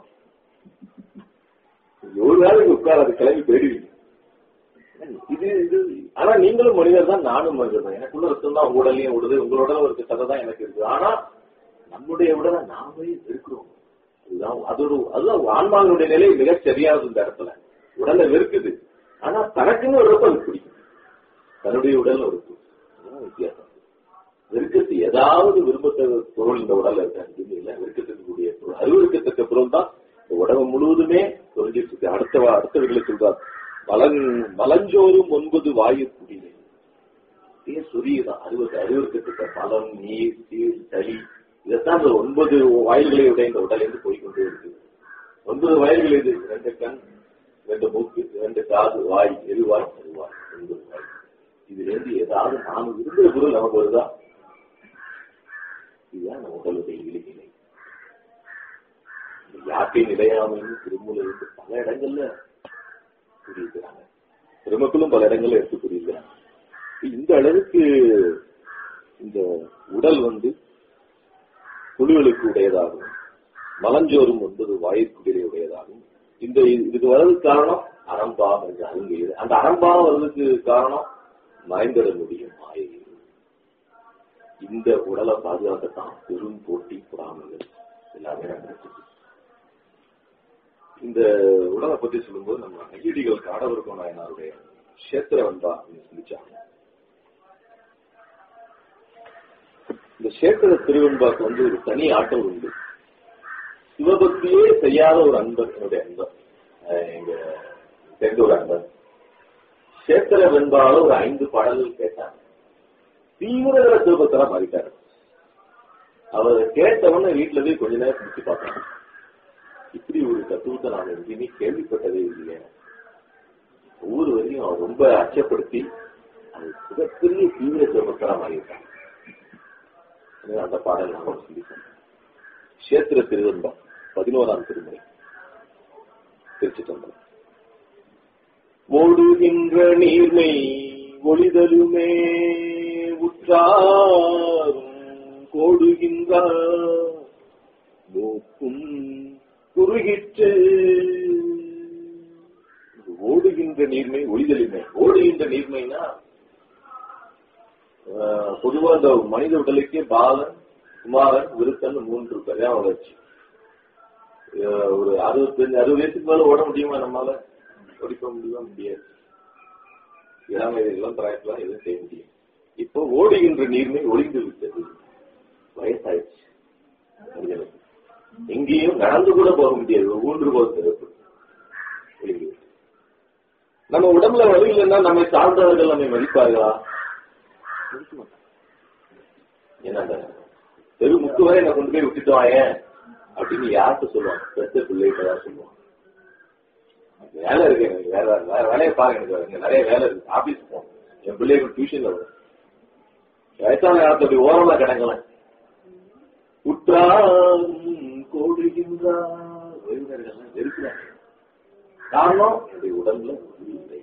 ஒரு வேலைக்கு உட்காராது கிளம்பி போயிடுவீங்க இது இது ஆனா நீங்களும் மனிதர் தான் நானும் மனிதர் தான் எனக்குள்ள ரத்தம் தான் உடலையும் விடுது உங்களோட ஒரு கதை தான் எனக்கு இருக்கு ஆனா நம்முடைய உடலை நாமே வெறுக்கிறோம் அதுதான் அது ஒரு அதுதான் ஆன்மாவினுடைய நிலை மிகச் சரியானது இந்த இடத்துல உடலை வெறுக்குது ஆனா தனக்குன்னு ஒரு ரத்தம் அது பிடிக்கும் தன்னுடைய உடல் ஒரு அதுதான் வித்தியாசம் வெறுக்கத்து ஏதாவது விரும்பத்தக்க பொருள் இந்த உடல்ல இருக்காது இல்ல வெறுக்கத்துக்கு கூடிய பொருள் அருவருக்கத்தக்க பொருள் தான் இந்த உடம்பு முழுவதுமே தொலைஞ்சிட்டு இருக்கு அடுத்த அடுத்தவர்களுக்கு சொல்றார் மலன் மலஞ்சோறும் ஒன்பது வாயு குடிமை இதே சொரியதான் அறுபது அறுவருக்கத்தக்க மலம் நீர் சீர் சளி இதைத்தான் இந்த ஒன்பது வாயில்களை உடைய இந்த உடலிருந்து போய்கொண்டே இருக்கு ஒன்பது வாயில்கள் இது ரெண்டு கண் ரெண்டு மூக்கு ரெண்டு காது வாய் எரிவாய் எரிவாய் ஒன்பது வாய் இதுல இருந்து ஏதாவது நாம இருந்த பொருள் நமக்கு வருதா இதுதான் நம்ம உடலுடைய இயல்நிலை யாக்கை நிலையாமைன்னு திருமூல இருந்து பல இடங்கள்ல கூறியிருக்கிறாங்க பெருமக்களும் பல இடங்கள்ல எடுத்து கூறியிருக்கிறாங்க இந்த அளவுக்கு இந்த உடல் வந்து புலிகளுக்கு உடையதாகும் மலஞ்சோறும் ஒன்பது வாயிற்குடியை உடையதாகும் இந்த இதுக்கு வர்றதுக்கு காரணம் அறம்பாம் என்று அருங்கையில் அந்த அறம்பாம் வர்றதுக்கு காரணம் மறைந்திட முடியும் மாயை இந்த உடலை பாதுகாக்கத்தான் பெரும் போட்டி பொறாமைகள் எல்லாமே நடந்துச்சு இந்த உடலை பத்தி சொல்லும்போது நம்ம ஐயடிகள் காடவருக்கும் நாயனாருடைய கஷேத்திர வந்தா அப்படின்னு சொல்லிச்சாங்க இந்த கஷேத்திர திருவெண்பாக்கு வந்து ஒரு தனி ஆட்டம் உண்டு சிவபக்தியே செய்யாத ஒரு அன்பர் என்னுடைய அன்பர் அஹ் எங்க தெரிந்த ஒரு அன்பர் கஷேத்திர வெண்பால ஒரு ஐந்து பாடல்கள் கேட்டாங்க தீவிர சிவபக்தரா மாறிட்டாரு அவர் கேட்டவன வீட்டுல போய் கொஞ்ச நேரம் பிடிச்சு பார்த்தாங்க இப்படி ஒரு தத்துவத்தை நான் எங்கேயுமே கேள்விப்பட்டதே இல்லையே ஒவ்வொரு வரையும் அவர் ரொம்ப அச்சப்படுத்தி அது மிகப்பெரிய தீவிர சிவபக்தரா மாறிட்டாங்க அந்த பாடல் நான் சொல்லி சொன்னேன் கஷேத்திர திருவன்பம் பதினோராம் திருமுறை திருச்சி தம்பரம் ஓடுகின்ற நீர்மை ஒளிதலுமே உற்றாரும் கோடுகின்றார் மூக்கும் குறுகிற்று ஓடுகின்ற நீர்மை ஒளிதலிமை ஓடுகின்ற நீர்மைனா ஆஹ், பொதுவா இந்த மனித உடலுக்கே பாலன் குமாரன் விருத்தன் மூன்று கல்யாண வளர்ச்சி ஆஹ், ஒரு அறுபத்தஞ்சு அறுபது வயசுக்கு மேல ஓட முடியுமா நம்மளால ஓடிப்ப முடியுமா முடியாது இளம் வயது இளம் பிராயத்துல எதுவும் செய்ய முடியும் இப்போ ஓடுகின்ற நீர்மை ஒளிந்து விட்டது வயசாயிடுச்சு மனிதனுக்கு. எங்கேயும் நடந்து கூட போக முடியாது ஊன்று போக தேவைப்படும் ஒளிந்து விட்டது. நம்ம உடம்புல வலி இல்லைன்னா நம்மை சார்ந்தவர்கள் நம்மை மதிப்பார்களா மதிக்க மாட்டாங்க. என்னங்க தெரு முக்கு வரை என்ன கொண்டு போய் விட்டுட்டு வாயேன் அப்படின்னு யார்கிட்ட சொல்லுவாங்க பெற்ற பிள்ளைகிட்ட தான் சொல்லுவாங்க வேலை இருக்கு எனக்கு வேற வேற வேலையை பாருங்க எனக்கு இங்க நிறைய வேலை இருக்கு ஆபீஸ் போகணும் என் பிள்ளைகள் டியூஷன்ல வரும் வயசான காலத்துல அப்படி ஓரமா கிடங்கலாம் உற்றாரும் கோடுகின்றார் உறவினர்கள்லாம் வெறுக்கிறாங்க காரணம் என்னுடைய உடம்புல வலி இல்லை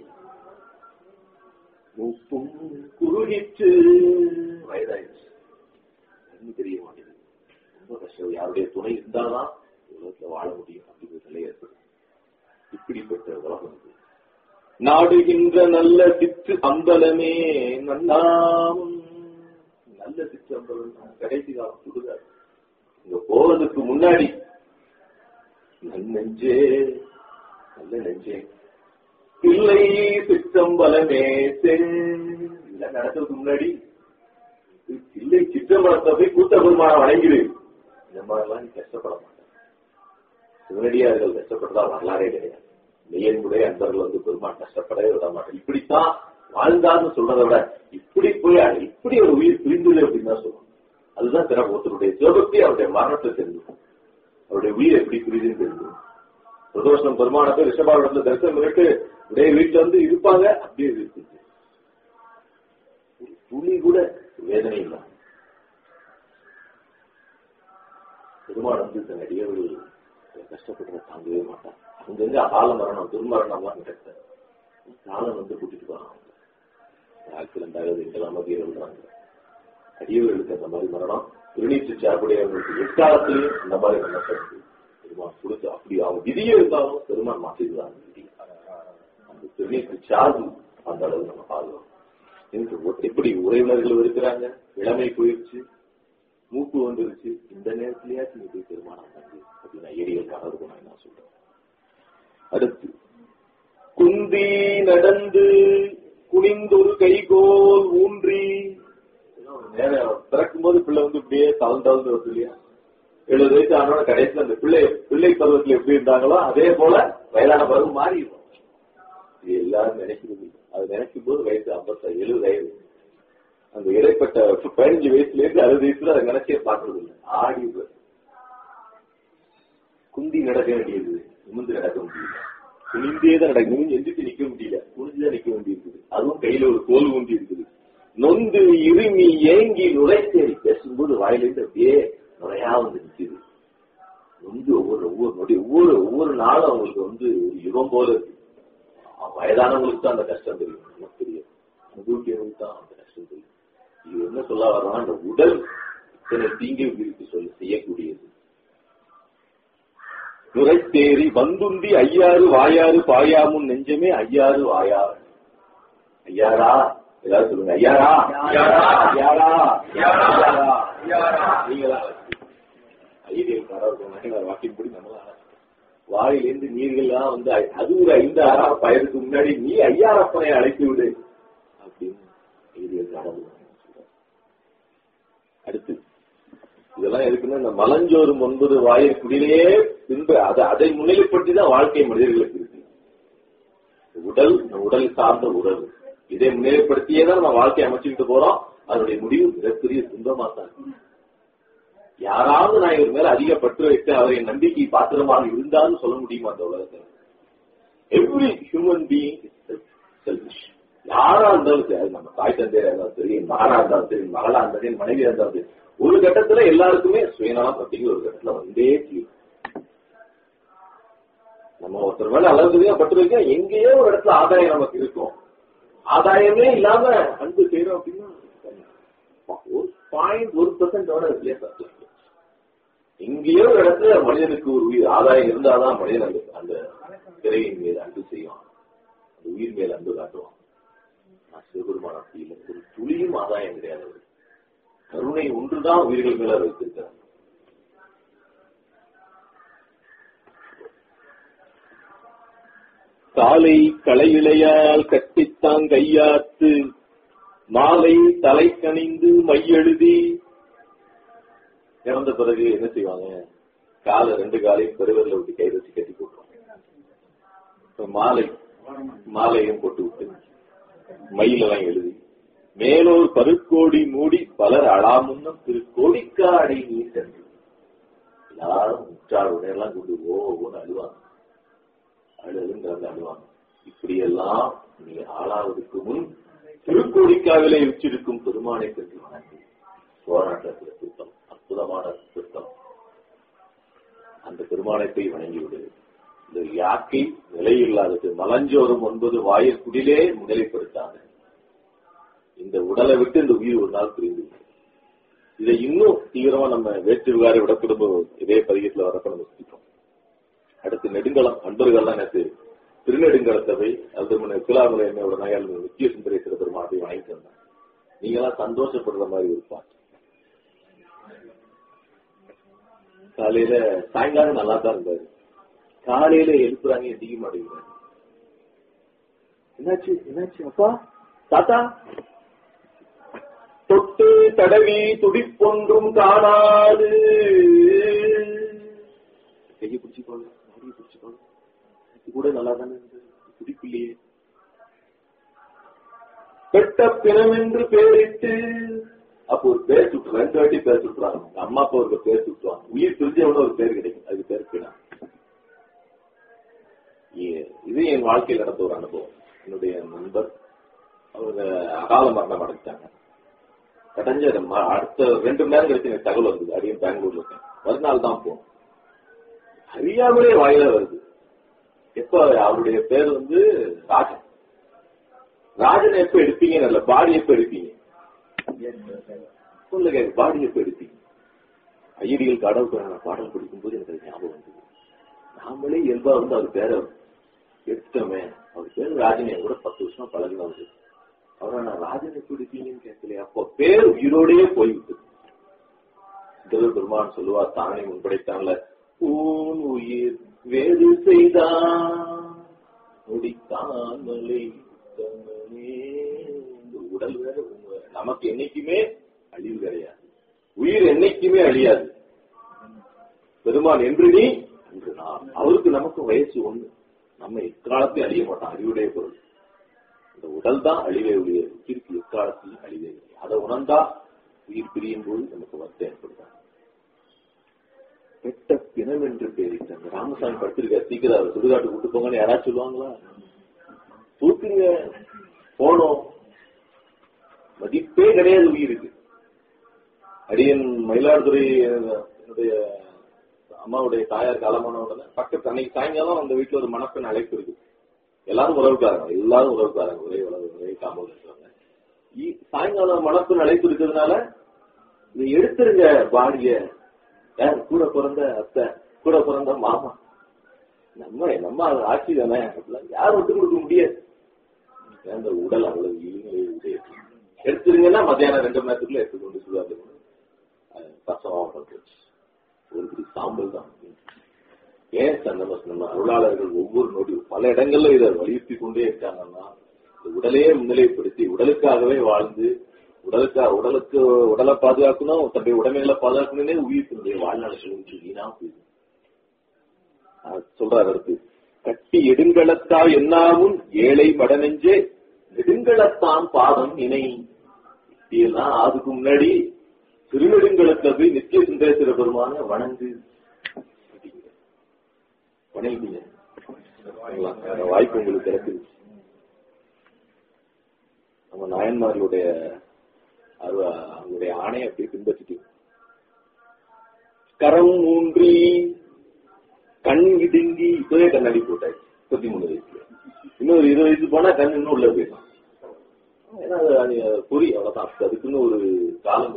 மூப்பும் குறுகிற்று வயதாயிடுச்சு ஒண்ணும் தெரிய மாட்டேங்குது ரொம்ப கஷ்டம் யாருடைய துணை இருந்தாதான் உலகத்துல வாழ முடியும் அப்படிங்கிற நிலை ஏற்படும் இப்படிப்பட்ட உலகம் இது. நாடுகின்ற நல்ல சித்து அம்பலமே நன்னாமும் நல்ல சித்து அம்பலம் கடைசி காலம் சுடுகாடு இங்க போவதற்கு முன்னாடி நன்னெஞ்சே நல்ல நெஞ்சே இல்லை சிற்றம்பலமே இல்ல நடக்கிறதுக்கு முன்னாடி இல்லை சிற்றம்பலத்தை போய் கூத்த பெருமான வணங்கிடு இந்த மாதிரிலாம் நீ கஷ்டப்பட மாட்டேன் சிவனடியார்கள் கஷ்டப்பட்டதா வரலாறே கிடையாது மெய்யன்புடைய அன்பர்கள் வந்து பெருமான் கஷ்டப்படவே விட மாட்டேன் இப்படித்தான் வாழ்ந்தான்னு சொல்றதை விட இப்படி போய் இப்படி ஒரு உயிர் பிரிந்துள்ளே அப்படின்னு தான் சொல்லணும் அதுதான் சிறப்பு ஒருத்தருடைய சிவபக்தி அவருடைய மரணத்தை தெரிஞ்சுக்கும் அவருடைய உயிர் எப்படி புரியுதுன்னு தெரிஞ்சுக்கும் பிரதோஷம் பெருமானத்தை ரிஷபாவிடத்துல தரிசனம் பண்ணிட்டு உடைய வீட்டுல வந்து இருப்பாங்க அப்படியே இருக்கு துளி கூட வேதனை இல்லாம பெருமாள் வந்து தன் அடியவர்கள் கஷ்டப்படுறத தாங்கவே மாட்டான் அங்கிருந்து அகால மரணம் துர்மரணம்லாம் கிடைத்த காலம் வந்து கூட்டிட்டு போறாங்க ஆக்சிடென்ட் ஆகுது இங்கெல்லாம் மதியம் விடுறாங்க அடியவர்களுக்கு அந்த மாதிரி மரணம் திருநீற்று சார்புடையவர்களுக்கு எக்காலத்திலையும் இந்த மாதிரி மரணம் பெருமான் கொடுத்து அப்படி அவங்க விதியே இருந்தாலும் பெருமான் மாற்றிடுறாங்க விதி அந்த திருநீற்று சார்பு அந்த அளவு நம்ம பாதுகாக்கும் எனக்கு எப்படி உறவினர்கள் இருக்கிறாங்க இளமை போயிடுச்சு மூக்கு வந்துருச்சு இந்த நேரத்திலேயாச்சும் நீ போய் பெருமானம் பண்ணு அப்படின்னு ஐயடிகள் கனவு நான் என்ன சொல்றேன் அடுத்து குந்தி நடந்து குனிந்தொரு கைகோல் ஊன்றி நேரம் பிறக்கும் போது பிள்ளை வந்து இப்படியே தவழ்ந்து தவழ்ந்து வருது இல்லையா எழுபது வயசு ஆனோட கடைசியில் அந்த பிள்ளை பிள்ளை பருவத்தில் எப்படி இருந்தாங்களோ அதே போல வயதான பருவம் மாறிடும் இது எல்லாரும் நினைக்கிறது இல்லை. அது நினைக்கும் போது வயசு ஐம்பத்தி எழுபது வயது அந்த இடைப்பட்ட பதினஞ்சு வயசுல இருந்து அறுபது வயசுல அதை நினைச்சே பார்க்கறது இல்லை ஆடி போய். குந்தி நடக்க வேண்டியது நிமிந்து நடக்க முடியல குனிந்தே தான் நடக்க நிமிந்து எந்திரிச்சு நிக்க முடியல குனிஞ்சுதான் நிக்க வேண்டியிருக்குது அதுவும் கையில ஒரு கோல் ஊண்டி இருக்குது நொந்து இருமி ஏங்கி நுழைத்தேறி பேசும்போது வாயிலிருந்து அப்படியே நுழையா வந்து நிக்குது நொந்து ஒவ்வொரு ஒவ்வொரு நொடி ஒவ்வொரு ஒவ்வொரு நாளும் அவங்களுக்கு வந்து ஒரு யுகம் போல இருக்கு வயதானவங்களுக்கு தான் அந்த கஷ்டம் தெரியும் நமக்கு தெரியும் அனுபவிக்கிறவங்களுக்கு தான் அந்த கஷ்டம் தெரியும் இது என்ன சொல்ல வர்றோம்னா அந்த உடல் இத்தனை தீங்கை விரித்து சொல்ல செய்யக்கூடியது நுரைத்தேறி வந்துந்தி ஐயாறு வாயாறு பாயாமுன் நெஞ்சமே ஐயாறு வாயாறு ஐயாரா ஏதாவது சொல்லுங்க ஐயாரா ஐயாரா. ஐயாரா ஐயாரா. ஐயாரா நீங்களா ஐடியல் காரா வாக்கின்படி நம்மளா வாயிலிருந்து நீர்கள்லாம் வந்து ஐ- அது ஒரு ஐந்து ஆறாம் பயருக்கு முன்னாடி நீ ஐயாரப்பனை அழைத்து விடு அப்படின்னு ஐடியல் காரர் அடுத்து இதெல்லாம் எதுக்குன்னா இந்த மலஞ்சோறும் ஒன்பது வாயில் குடிலே பின்பு அதை அதை முன்னிலைப்படுத்தி தான் வாழ்க்கை மனிதர்களுக்கு இருக்கு உடல் இந்த உடல் சார்ந்த உடல் இதை முன்னிலைப்படுத்தியே தான் நம்ம வாழ்க்கையை அமைச்சுக்கிட்டு போறோம் அதனுடைய முடிவு மிகப்பெரிய துன்பமா தான் இருக்கு. யாராவது நான் இவர் மேல அதிக பற்று வைத்து அவரை நம்பிக்கை பாத்திரமாக இருந்தான்னு சொல்ல முடியுமா அந்த உலகத்துல எவ்ரி ஹியூமன் பீயிங் செல்ஃபிஷ் யாரா இருந்தாலும் சரி அது நம்ம தாய் தந்தையா இருந்தாலும் சரி என் மகனா இருந்தாலும் சரி என் மகளா இருந்தாலும் சரி என் மனைவியா இருந்தாலும் சரி ஒரு கட்டத்துல எல்லாருக்குமே சுயநலம் அப்படிங்கிற ஒரு கட்டத்துல வந்தே தீரும் நம்ம ஒருத்தர் மேல அளவுக்கு பட்டு வைக்க எங்கேயோ ஒரு இடத்துல ஆதாயம் நமக்கு இருக்கும் ஆதாயமே இல்லாம அன்பு செய்யறோம் அப்படின்னா பாயிண்ட் ஒரு பர்சன்டோட வித்தியாசம் இருக்கு. எங்கேயோ ஒரு இடத்துல மனிதனுக்கு ஒரு உயிர் ஆதாயம் இருந்தாதான் மனிதன் அந்த அந்த திரையின் மீது அன்பு செய்வான் அந்த உயிர் மேல் அன்பு காட்டுவான் நான் சிவபெருமான அப்படி இல்லை ஒரு துளியும் ஆதாயம் கிடையாது அவருக்கு. கருணை ஒன்றுதான் உயிர்கள் மேல அவர் வைத்திருக்கிறார் காலை களையிலையால் கட்டித்தான் கையாத்து மாலை தலை கணிந்து மையெழுதி இறந்த பிறகு என்ன செய்வாங்க காலை ரெண்டு காலையும் பெருவரில் விட்டு கை வச்சு கட்டி போட்டுருவாங்க இப்ப மாலை மாலையும் போட்டு விட்டு மயிலெல்லாம் எழுதி மேலோர் பருக்கோடி மூடி பலர் அழாமுன்னம் திரு கோடிக்காடை நீர் சென்று எல்லாரும் உற்றார் உடையெல்லாம் கொண்டு ஓ ஓன்னு அழுவாங்க அழுதுங்கிறத அழுவாங்க இப்படியெல்லாம் நீ ஆளாவதற்கு முன் திருக்கோடிக்காவிலே உச்சிருக்கும் பெருமானை பற்றி வணங்கி போராட்டத்தில் திருத்தம் அற்புதமான திருத்தம் அந்த பெருமானை போய் வணங்கிவிடு இந்த யாக்கை நிலையில்லாதது மலஞ்சோறும் ஒன்பது வாயில் குடிலே முன்னிலைப்படுத்தாங்க இந்த உடலை விட்டு இந்த உயிர் ஒரு நாள் பிரிந்து விடும். இதை இன்னும் தீவிரமா நம்ம வேற்று விகாரை விட குடும்ப இதே பதிகத்துல வரப்ப நம்ம சிரிப்போம் அடுத்து நெடுங்கலம் அன்பர்கள்லாம் நேற்று திருநெடுங்கலத்தை போய் அது கிளாமலை என்னோட நகையால் நித்திய சுந்தரேஸ்வர பெருமாட்டை வணங்கிட்டு வந்தேன் நீங்களாம் சந்தோஷப்படுற மாதிரி ஒரு பாட்டு காலையில சாயங்காலம் நல்லா தான் இருந்தாரு காலையில எழுப்புறாங்க எந்திக்க மாட்டேங்கிறாரு என்னாச்சு என்னாச்சு அப்பா தாத்தா தொட்டு தடவி துடிப்பொன்றும் காணாது கையை பிடிச்சிக்கோங்க மாடியை பிடிச்சிக்கோங்க இது கூட நல்லா தானே இருந்தது துடிப்பில்லையே பெட்ட பிணமென்று பேரிட்டு அப்போ ஒரு பேர் சுட்டு ரெண்டு வாட்டி பேர் சுட்டுறாங்க உங்க அம்மா அப்பா ஒரு பேர் சுட்டுவாங்க உயிர் பிரிஞ்சவன ஒரு பேர் கிடைக்கும் அதுக்கு பேர் பிணம் ஏ- இது என் வாழ்க்கையில் நடந்த ஒரு அனுபவம் என்னுடைய நண்பர் அவங்க அகால மரணம் அடைஞ்சாங்க கடைஞ்ச ம- அடுத்த ரெண்டு மணி நேரம் கழிச்சு எனக்கு தகவல் வந்தது அடியும் பெங்களூர்ல இருக்கேன் மறுநாள் தான் போனோம் அறியாமலே வாயில வருது எப்ப அவருடைய பேர் வந்து ராஜன் ராஜனை எப்ப எடுப்பீங்க இல்ல பாடி எப்ப எடுப்பீங்க சொல்லுங்க பாடி எப்ப எடுப்பீங்க ஐயடிகள் கடவுள் புராண பாடல் படிக்கும்போது எனக்கு அது ஞாபகம் வந்தது நாமளே இயல்பா வந்து அவர் பேரை எடுத்துட்டோமே அவர் பேர் ராஜன் என் கூட பத்து வருஷமா பழகினவர் அவரை நான் ராஜன் எப்படி எடுப்பீங்கன்னு கேட்கலையே அப்போ பேர் உயிரோடயே போய்விட்டது சிதறு பெருமான் சொல்லுவார் தானே முன்படைத்தான்ல ஊன் உயிர் வேறு செய்தான் முடிக்காமலை தன்னே. இந்த உடல் வேற உங்க- நமக்கு என்னைக்குமே அழிவு கிடையாது உயிர் என்னைக்குமே அழியாது பெருமான் என்று நீ என்று நான் அவருக்கு நமக்கு வயசு ஒண்ணு நம்ம எக்காலத்தையும் அழிய மாட்டோம் அறிவுடைய பொருள் இந்த உடல் தான் அழிவே உடைய உயிருக்கு எக்காலத்தையும் அழிவே இல்லை அதை உணர்ந்தா உயிர் பிரியும் போது நமக்கு வருத்தம் ஏற்படுத்தாங்க பெட்ட பிணம் என்று பேரிட்டாங்க ராமசாமி படுத்திருக்க சீக்கிரம் அவர் சுடுகாட்டு கூட்டு போங்கன்னு யாராச்சும் சொல்லுவாங்களா தூக்குங்க போனோம் மதிப்பே கிடையாது உயிருக்கு அடியன் மயிலாடுதுறை அஹ், என்னுடைய அம்மாவுடைய தாயார் காலமான உடனே பக்கத்து அன்னைக்கு சாயங்காலம் அந்த வீட்டுல ஒரு மணப்பெண் அழைப்பு இருக்கு எல்லாரும் உறவுக்காரங்க எல்லாரும் உறவுக்காரங்க ஒரே உறவு ஒரே காம்பவுண்ட் இருக்காங்க இ- சாயங்காலம் மணப்பெண் அழைப்பு இருக்கிறதுனால இதை எடுத்துருங்க பாடிய யார் கூட பிறந்த அத்தை கூட பிறந்த மாமா நம்ம நம்ம அது ஆட்சி தானே அப்படிலாம் யாரும் விட்டு கொடுக்க முடியாது அந்த உடல் அவ்வளவு இழுங்களை உடையது. எடுத்துருங்கன்னா மத்தியானம் ரெண்டு மணி நேரத்துக்குள்ள எடுத்துக்கொண்டு சுடாது கஷ்டமாக போச்சு ஒரு பிடி சாம்பல் தான் ஏன் சார் நம்ம நம்ம அருளாளர்கள் ஒவ்வொரு நொடியும் பல இடங்கள்ல இதை வலியுறுத்தி கொண்டே இருக்காங்கன்னா இந்த உடலையே முன்னிலைப்படுத்தி உடலுக்காகவே வாழ்ந்து உடலுக்கா உடலுக்கு உடலை பாதுகாக்கணும் தன்னுடைய உடைமைகளை பாதுகாக்கணும்னே உயிர் தன்னுடைய வாழ்நாள் செலவிச்சு வீணா போயிடும் அஹ் சொல்றாரு அடுத்து கட்டி எடுங்களத்தா என்னாவும் ஏழை மடநெஞ்சே நெடுங்களத்தான் பாதம் இணை இப்படியெல்லாம் அதுக்கு முன்னாடி திருநெடுங்களத்துல போய் நித்திய சுந்தரேஸ்வர பெருமான வணங்கு வணங்கிட்டீங்க அந்த வாய்ப்பு உங்களுக்கு கிடைக்குது நம்ம நாயன்மார்களுடைய அருவ அவங்களுடைய ஆணையை அப்படியே பின்பற்றிட்டு கரம் ஊன்றி கண் இடுங்கி இப்பவே கண்ணாடி போட்டாச்சு முப்பத்தி மூணு வயசுல இன்னொரு இருபது வயசு போனா கண் இன்னும் உள்ள போயிடும் ஏன்னா அது அது புரி அவ்வளவுதான் அதுக்குன்னு ஒரு காலம் இருக்குது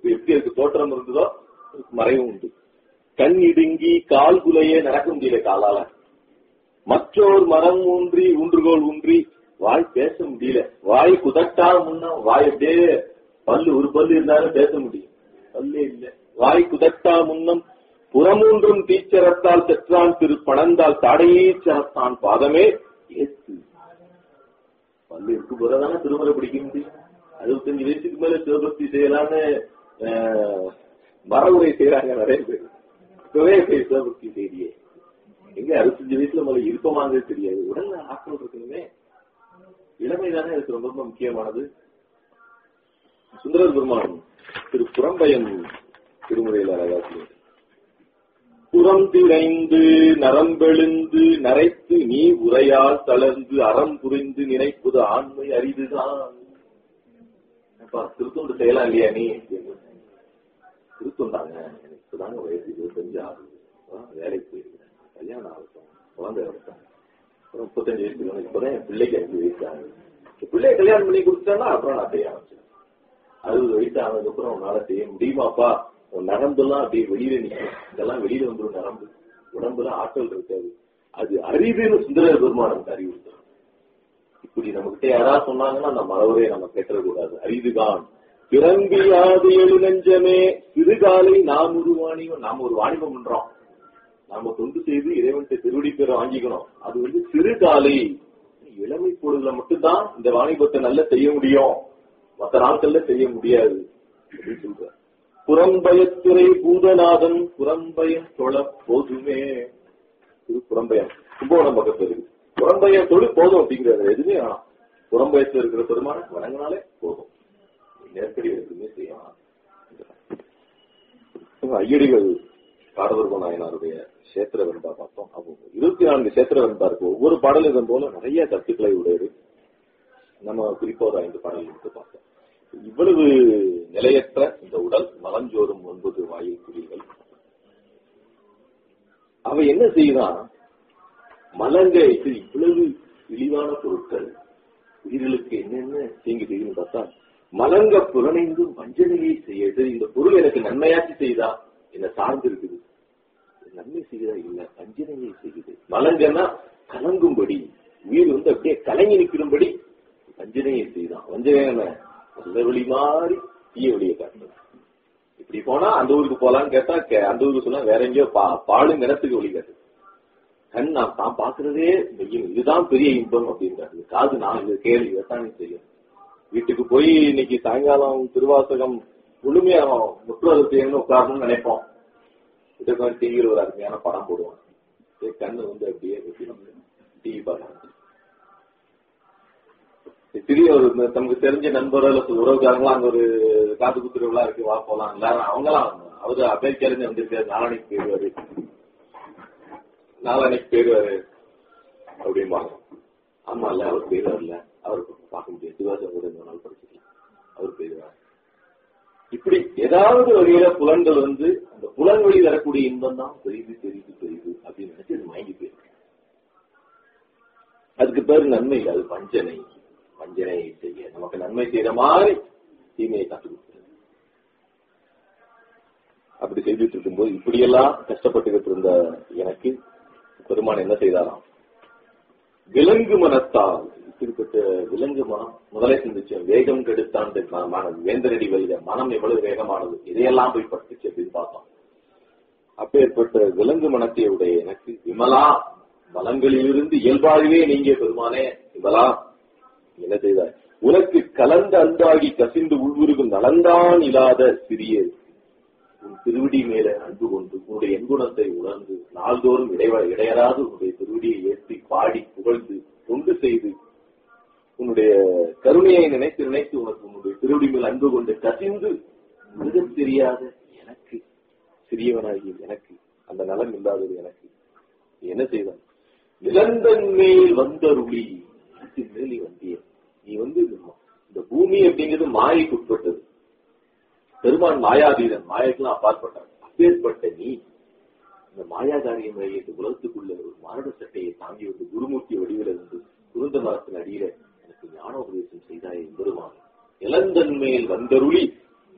இப்ப எப்படி அதுக்கு தோற்றம் இருந்ததோ அதுக்கு மறைவும் உண்டு கண் இடுங்கி கால் குலையே நடக்க முடியல காலால மற்றோர் மரம் ஊன்றி ஊன்றுகோல் ஊன்றி வாய் பேச முடியல வாய் குதட்டா முன்ன வாய் அப்படியே பல்லு ஒரு பல்லு இருந்தாலும் பேச முடியும் பல்லே இல்ல வாய் குதட்டா முன்னம் புறமூன்றும் தீச்சரத்தால் செற்றான் திரு பணந்தால் தடையே சரத்தான் பாதமே ஏத்து பல்லு இருக்கு போறதானே திருமலை பிடிக்க முடியும் அறுபத்தஞ்சு வயசுக்கு மேல சிவபக்தி செய்யலான்னு ஆஹ், மரவுரை செய்யறாங்க நிறைய பேர் இப்பவே போய் சிவபக்தி செய்தியே எங்க அறுபத்தஞ்சு வயசுல முதல்ல இருப்பமாங்கிறது தெரியாது உடல்ல ஆற்றல் இருக்கணுமே இளமை தானே அதுக்கு ரொம்ப ரொம்ப முக்கியமானது சுந்தரர் பெருமான் திரு புறம்பயம் திருமுறையில் அழகா சொல்லுவார். புறம் திளைந்து நரம்பெழுந்து நரைத்து நீ உரையால் தளர்ந்து அறம் புரிந்து நினைப்பது ஆண்மை அரிதுதான் அப்பா, திருத்தொண்டு செய்யலாம் இல்லையா நீ திருத்தொண்டாங்க எனக்கு இப்பதாங்க வயசு இருபத்தஞ்சு ஆகுது அதான் வேலைக்கு போயிருக்கேன் கல்யாணம் ஆகட்டும் குழந்தை வரட்டும் அப்புறம் முப்பத்தஞ்சு வயசு இருக்கு. இப்பதான் என் பிள்ளைக்கு அஞ்சு வயசு ஆகுது என் பிள்ளைய கல்யாணம் பண்ணி கொடுத்தேன்னா அப்புறம் நான் செய்ய ஆரம்பிச்சேன் அறுபது வயசு ஆனதுக்கு அப்புறம் உன்னால செய்ய முடியுமாப்பா உன் நரம்பெல்லாம் அப்படியே வெளியில நிற்கும் இதெல்லாம் வெளியில வந்துடும் நரம்பு உடம்புல ஆற்றல் இருக்காது அது அரிதுன்னு சுந்தர பெருமானம் அறிவுறுத்தணும் இப்படி நம்ம கிட்ட யாராவது சொன்னாங்கன்னா அந்த மரவரை நம்ம கேட்டக்கூடாது அரிதுதான் பிறம்பியாது எழு நெஞ்சமே சிறுகாலை நாம் ஒரு வாணிகம் நாம ஒரு வாணிபம் பண்றோம் நாம தொண்டு செய்து இறைவன்கிட்ட திருவடி பெற வாங்கிக்கணும் அது வந்து சிறுகாலை இளமை பொழுதுல மட்டும்தான் இந்த வாணிபத்தை நல்லா செய்ய முடியும் மற்ற நாட்கள்ல செய்ய முடியாது அப்படின்னு சொல்ற புறம்பயத்துறை பூதநாதன் புறம்பயம் தொழ போதுமே இது புறம்பயம் கும்பகோணம் பக்கத்துல இருக்கு புறம்பயம் தொழு போதும் அப்படிங்கிறது எதுவுமே வேணாம் புறம்பயத்துல இருக்கிற பெருமான வணங்கினாலே போதும் நெருக்கடி எதுவுமே செய்யலாம் ஐயடிகள் காடவர்கோ நாயனாருடைய சேத்திர வெண்பா பார்த்தோம் அவங்க இருபத்தி நான்கு சேத்திர வெண்பா இருக்கு ஒவ்வொரு பாடலும் இதன் போல நிறைய கருத்துக்களை உடையது நம்ம குறிப்பா ஒரு ஐந்து பாடல் எடுத்து பார்த்தோம் இவ்வளவு நிலையற்ற இந்த உடல் மலஞ்சோறும் ஒன்பது வாயில் குழிகள் அவ என்ன செய்யறான் மலங்கை இது இவ்வளவு இழிவான பொருட்கள் உயிர்களுக்கு என்னென்ன தீங்கு செய்யுன்னு பார்த்தா மலங்க புலனைந்து வஞ்சனையை செய்யுது இந்த பொருள் எனக்கு நன்மையாச்சு செய்தா என்ன சார்ந்து இருக்குது நன்மை செய்யுதா இல்ல வஞ்சனையை செய்யுது மலங்கன்னா கலங்கும்படி உயிர் வந்து அப்படியே கலங்கி நிற்கும்படி வஞ்சனையை செய்தான் வஞ்சனை என்ன நல்ல வழி மாறி தீய வழியை காட்டுறது இப்படி போனா அந்த ஊருக்கு போலான்னு கேட்டா கே- அந்த ஊருக்கு சொன்னா வேற எங்கேயோ பா பாலும் கிணத்துக்கு வழி காட்டுது கண் நான் தான் பாக்குறதே மெய்யும் இதுதான் பெரிய இன்பம் அப்படின்றாரு காது நான் இது கேள்வி இதைத்தான் நீ செய்யும் வீட்டுக்கு போய் இன்னைக்கு சாயங்காலம் திருவாசகம் முழுமையா முற்றுவதை செய்யணும்னு உட்காரணும்னு நினைப்போம் இதுக்கு டிவியில் ஒரு அருமையான படம் போடுவோம் சரி, கண்ணு வந்து அப்படியே டிவி பார்க்கலாம் திடீர் ஒரு இந்த தமக்கு தெரிஞ்ச நண்பரோ இல்ல உறவுக்காரங்களா அங்க ஒரு காது குத்துறவுலாம் இருக்கு வா போலாம் எல்லாரும் அவங்களாம் அவரு அமெரிக்கால இருந்து வந்திருக்காரு நாளானைக்கு போயிடுவாரு நாளானைக்கு போயிடுவாரு அப்படிம்பாங்க ஆமா இல்ல அவர் போயிடுவார்ல அவருக்கு பார்க்க முடியாது சிவாசம் கூட இந்த நாள் படிச்சுக்கலாம் அவர் போயிடுவார் இப்படி ஏதாவது வகையில புலன்கள் வந்து அந்த புலன் வழி வரக்கூடிய இன்பம் தான் பெரிது பெரிது பெரிது அப்படின்னு நினைச்சு அது மயங்கி போயிருக்கு அதுக்கு பேர் நன்மை இல்லை அது வஞ்சனை வஞ்சனை செய்ய நமக்கு நன்மை செய்யற மாதிரி தீமையை கற்றுக் கொடுக்கிறது அப்படி செய்துட்டு இருக்கும்போது இப்படியெல்லாம் கஷ்டப்பட்டுக்கிட்டு இருந்த எனக்கு பெருமான் என்ன செய்தாராம் விலங்கு மனத்தால் இப்படிப்பட்ட விலங்கு மனம் முதலே சிந்திச்சேன் வேகம் கெடுத்தான் மனம் வேந்தரடி வழித மனம் எவ்வளவு வேகமானது இதையெல்லாம் போய் பட்டுச்சு அப்படின்னு பார்த்தோம் அப்பேற்பட்ட விலங்கு மனத்தை உடைய எனக்கு விமலா மலங்களிலிருந்து இயல்பாகவே நீங்க பெருமானே விமலா என்ன செய்தார் உனக்கு கலந்த அன்பாகி கசிந்து உள்வுருகும் நலந்தான் இல்லாத சிறிய உன் திருவடி மேல அன்பு கொண்டு உன்னுடைய எண்குணத்தை உணர்ந்து நாள்தோறும் இடைவ இடையராது உன்னுடைய திருவடியை ஏற்றி பாடி புகழ்ந்து தொண்டு செய்து உன்னுடைய கருணையை நினைத்து நினைத்து உனக்கு உன்னுடைய திருவடி மேல் அன்பு கொண்டு கசிந்து மிகத் தெரியாத எனக்கு சிறியவனாகி எனக்கு அந்த நலம் இல்லாதது எனக்கு நீ என்ன செய்தான் நிலந்தன் மேல் வந்தருளி நிலத்தின் மேல் நீ வந்திய நீ வந்து இந்த பூமி அப்படிங்கிறது மாயைக்கு உட்பட்டது பெருமான் மாயாதீதன் மாயைக்கெல்லாம் அப்பாற்பட்டார் அப்பேற்பட்ட நீ இந்த மாயாகாரியம் இந்த உலகத்துக்குள்ள ஒரு மரண சட்டையை தாங்கி வந்து குருமூர்த்தி வடிவில இருந்து குருந்த மரத்தின் அடியில எனக்கு ஞான உபதேசம் செய்தாய் பெருமான் இளந்தன் மேல் வந்தருளி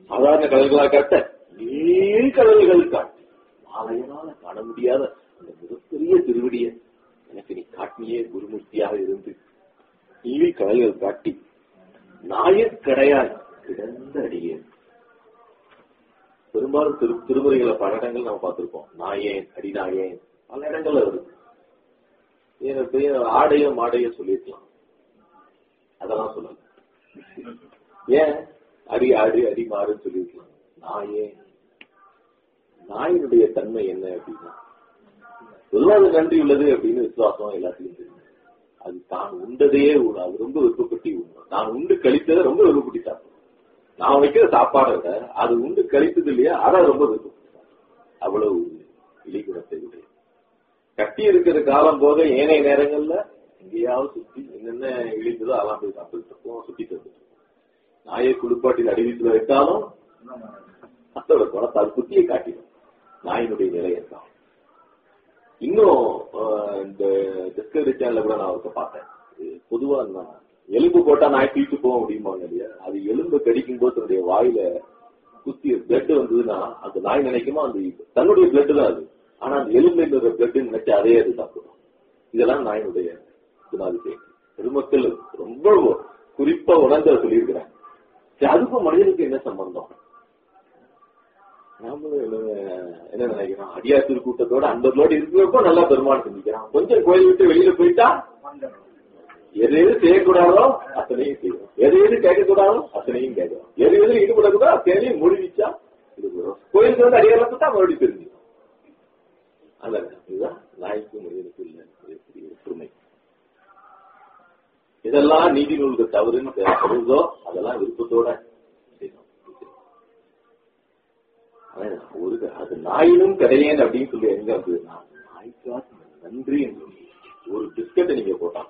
சாதாரண கடல்களா காட்ட நீள் கடல்கள் காட்டு மாலையனால காண முடியாத அந்த மிகப்பெரிய திருவடிய எனக்கு நீ காட்டியே குருமூர்த்தியாக இருந்து நீவி கடல்கள் காட்டி நாயக்கடையாய் கிடந்த அடியேன் பெரும்பாலும் திரு திருமுறைகளை பல இடங்கள் நம்ம பார்த்திருப்போம் நாயேன் அடிநாயேன் பல இடங்கள்ல வருது எனக்கு பெரிய ஆடையோ மாடையோ சொல்லியிருக்கலாம் அதெல்லாம் சொல்லல ஏன் அடி ஆடு அடி மாறுன்னு சொல்லியிருக்கலாம் நாயே நாயினுடைய தன்மை என்ன அப்படின்னா பொதுவாக நன்றி உள்ளது அப்படின்னு விசுவாசம் எல்லாத்தையும் தெரியும் அது தான் உண்டதையே உணவு அது ரொம்ப விருப்பப்பட்டு உண்ணும் நான் உண்டு கழித்ததை ரொம்ப விருப்பப்பட்டு சாப்பிடும் நான் வைக்கிற சாப்பாடை விட அது உண்டு கழித்தது இல்லையா அதை ரொம்ப விருப்பப்பட்டு சாப்பிடும் அவ்வளவு இழிகுணத்தை உடைய கட்டி இருக்கிற காலம் போக ஏனைய நேரங்கள்ல எங்கேயாவது சுத்தி என்னென்ன இழிந்ததோ அதெல்லாம் போய் சாப்பிட்டு இருப்போம் சுத்திட்டு வந்துட்டு நாயை குளிப்பாட்டில் அடிவித்துல வைத்தாலும் அதோட குணத்தை அது குத்தியை காட்டிடும் நாயினுடைய நிலையை தான் இன்னும் ஆஹ், இந்த டிஸ்கவரி சேனல்ல கூட நான் அவருக்கு பார்த்தேன் இது பொதுவா நான் எலும்பு போட்டா நாய் தூக்கிட்டு போக முடியுமாங்க இல்லையா அது எலும்பு கடிக்கும் போது தன்னுடைய வாயில குத்தி பிளட் வந்ததுன்னா அந்த நாய் நினைக்குமா அந்த தன்னுடைய பிளட் தான் அது ஆனா அந்த எலும்பு பிளட் நினைச்சு அதே அது சாப்பிடும் இதெல்லாம் நாயினுடைய குணாதிசயம் பெருமக்கள் ரொம்ப குறிப்பா உணர்ந்த சொல்லியிருக்கிறாங்க சரி, அதுக்கும் மனிதனுக்கு என்ன சம்பந்தம் நாமளும் என்ன- என்ன நினைக்கிறோம் அடியார் திருக்கூட்டத்தோட ஐம்பது இருக்கிறப்போ நல்லா பெருமாள் செஞ்சுக்கிறான் கொஞ்சம் கோயில் விட்டு வெளியில போயிட்டா எது எது செய்யக்கூடாதோ அத்தனையும் செய்யணும் எது எது கேட்கக்கூடாதோ அத்தனையும் கேட்கணும் எது எது ஈடுபடக்கூடாதோ அத்தனையும் முடிவிச்சா ஈடுபடும் கோயிலுக்கு வந்து அடியாரில் பார்த்தா மறுபடியும் தெரிஞ்சுக்கணும் அதான் இதுதான் நாய்க்கும் மனிதனுக்கு உள்ள மிகப்பெரிய ஒற்றுமை இதெல்லாம் நீதி நூல்கள் தவறுன்னு சொல்லுதோ அதெல்லாம் விருப்பத்தோட செய்யணும் அதான் ஒரு அது நாயினும் கிடையேன் அப்படின்னு சொல்லி எங்க அப்படின்னா நாய்க்கா நன்றி என்று சொல்லி ஒரு பிஸ்கட்டை நீங்க போட்டான்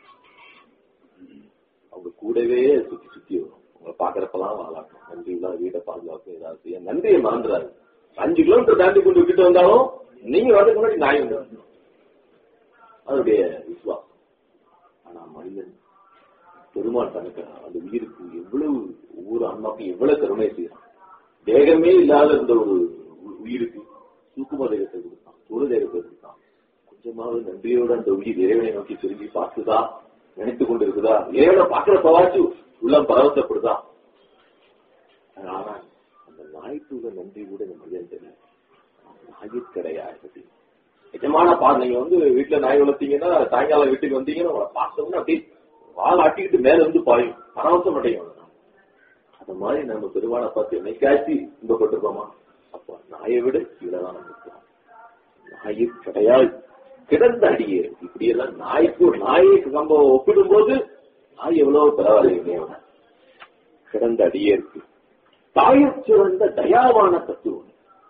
அவங்க கூடவே சுத்தி சுத்தி வரும் உங்களை பாக்குறப்பெல்லாம் வாழாட்டும் நன்றி இல்லாத வீட்டை பாதுகாப்பு ஏதாவது செய்ய நன்றியை மறந்துடாது அஞ்சு கிலோமீட்டர் தாண்டி கொண்டு விட்டுட்டு வந்தாலும் நீங்க வரதுக்கு முன்னாடி நாய் வந்து அதனுடைய விசுவாசம் ஆனா மனிதன் பெருமாள் தனக்கு அந்த உயிருக்கு எவ்வளவு ஒவ்வொரு ஆன்மாக்கும் எவ்வளவு கருணை செய்யறான் தேகமே இல்லாத இருந்த ஒரு உ- உயிருக்கு சூக்கும தேகத்தை கொடுத்தான் சுர தேகத்தை கொடுத்தான் கொஞ்சமாவது நன்றியோட அந்த உயிர் இறைவனை நோக்கி திரும்பி பார்த்துதா நினைத்து கொண்டிருக்குதா இறைவனை பார்க்கிற பவாச்சு உள்ளம் பரவசப்படுதா ஆனா அந்த நாய்க்கு உள்ள நன்றி கூட இந்த மனிதன் தெரியல நாயிற் கிடையாது நிஜமான பா நீங்க வந்து வீட்டுல நாய் வளர்த்தீங்கன்னா சாயங்காலம் வீட்டுக்கு வந்தீங்கன்னா உங்களை பார்த்தோம்னா அப்படியே வால் ஆட்டிக்கிட்டு மேல இருந்து பாயும் பரவசம் அடையும் அந்த மாதிரி நம்ம பெருமானை பார்த்து என்னைக்காச்சு இன்பப்பட்டிருக்கோமா அப்போ நாயை விட கீழதான் நம்ம இருக்கிறோம் நாயை கிடையாது கிடந்த அடியே இப்படி எல்லாம் நாய்க்கு ஒரு நாயை நம்ம ஒப்பிடும்போது நாய் எவ்வளவு பரவாயில்லை கிடந்த அடியே இருக்கு தாயைச் சிறந்த தயாவான தத்துவம்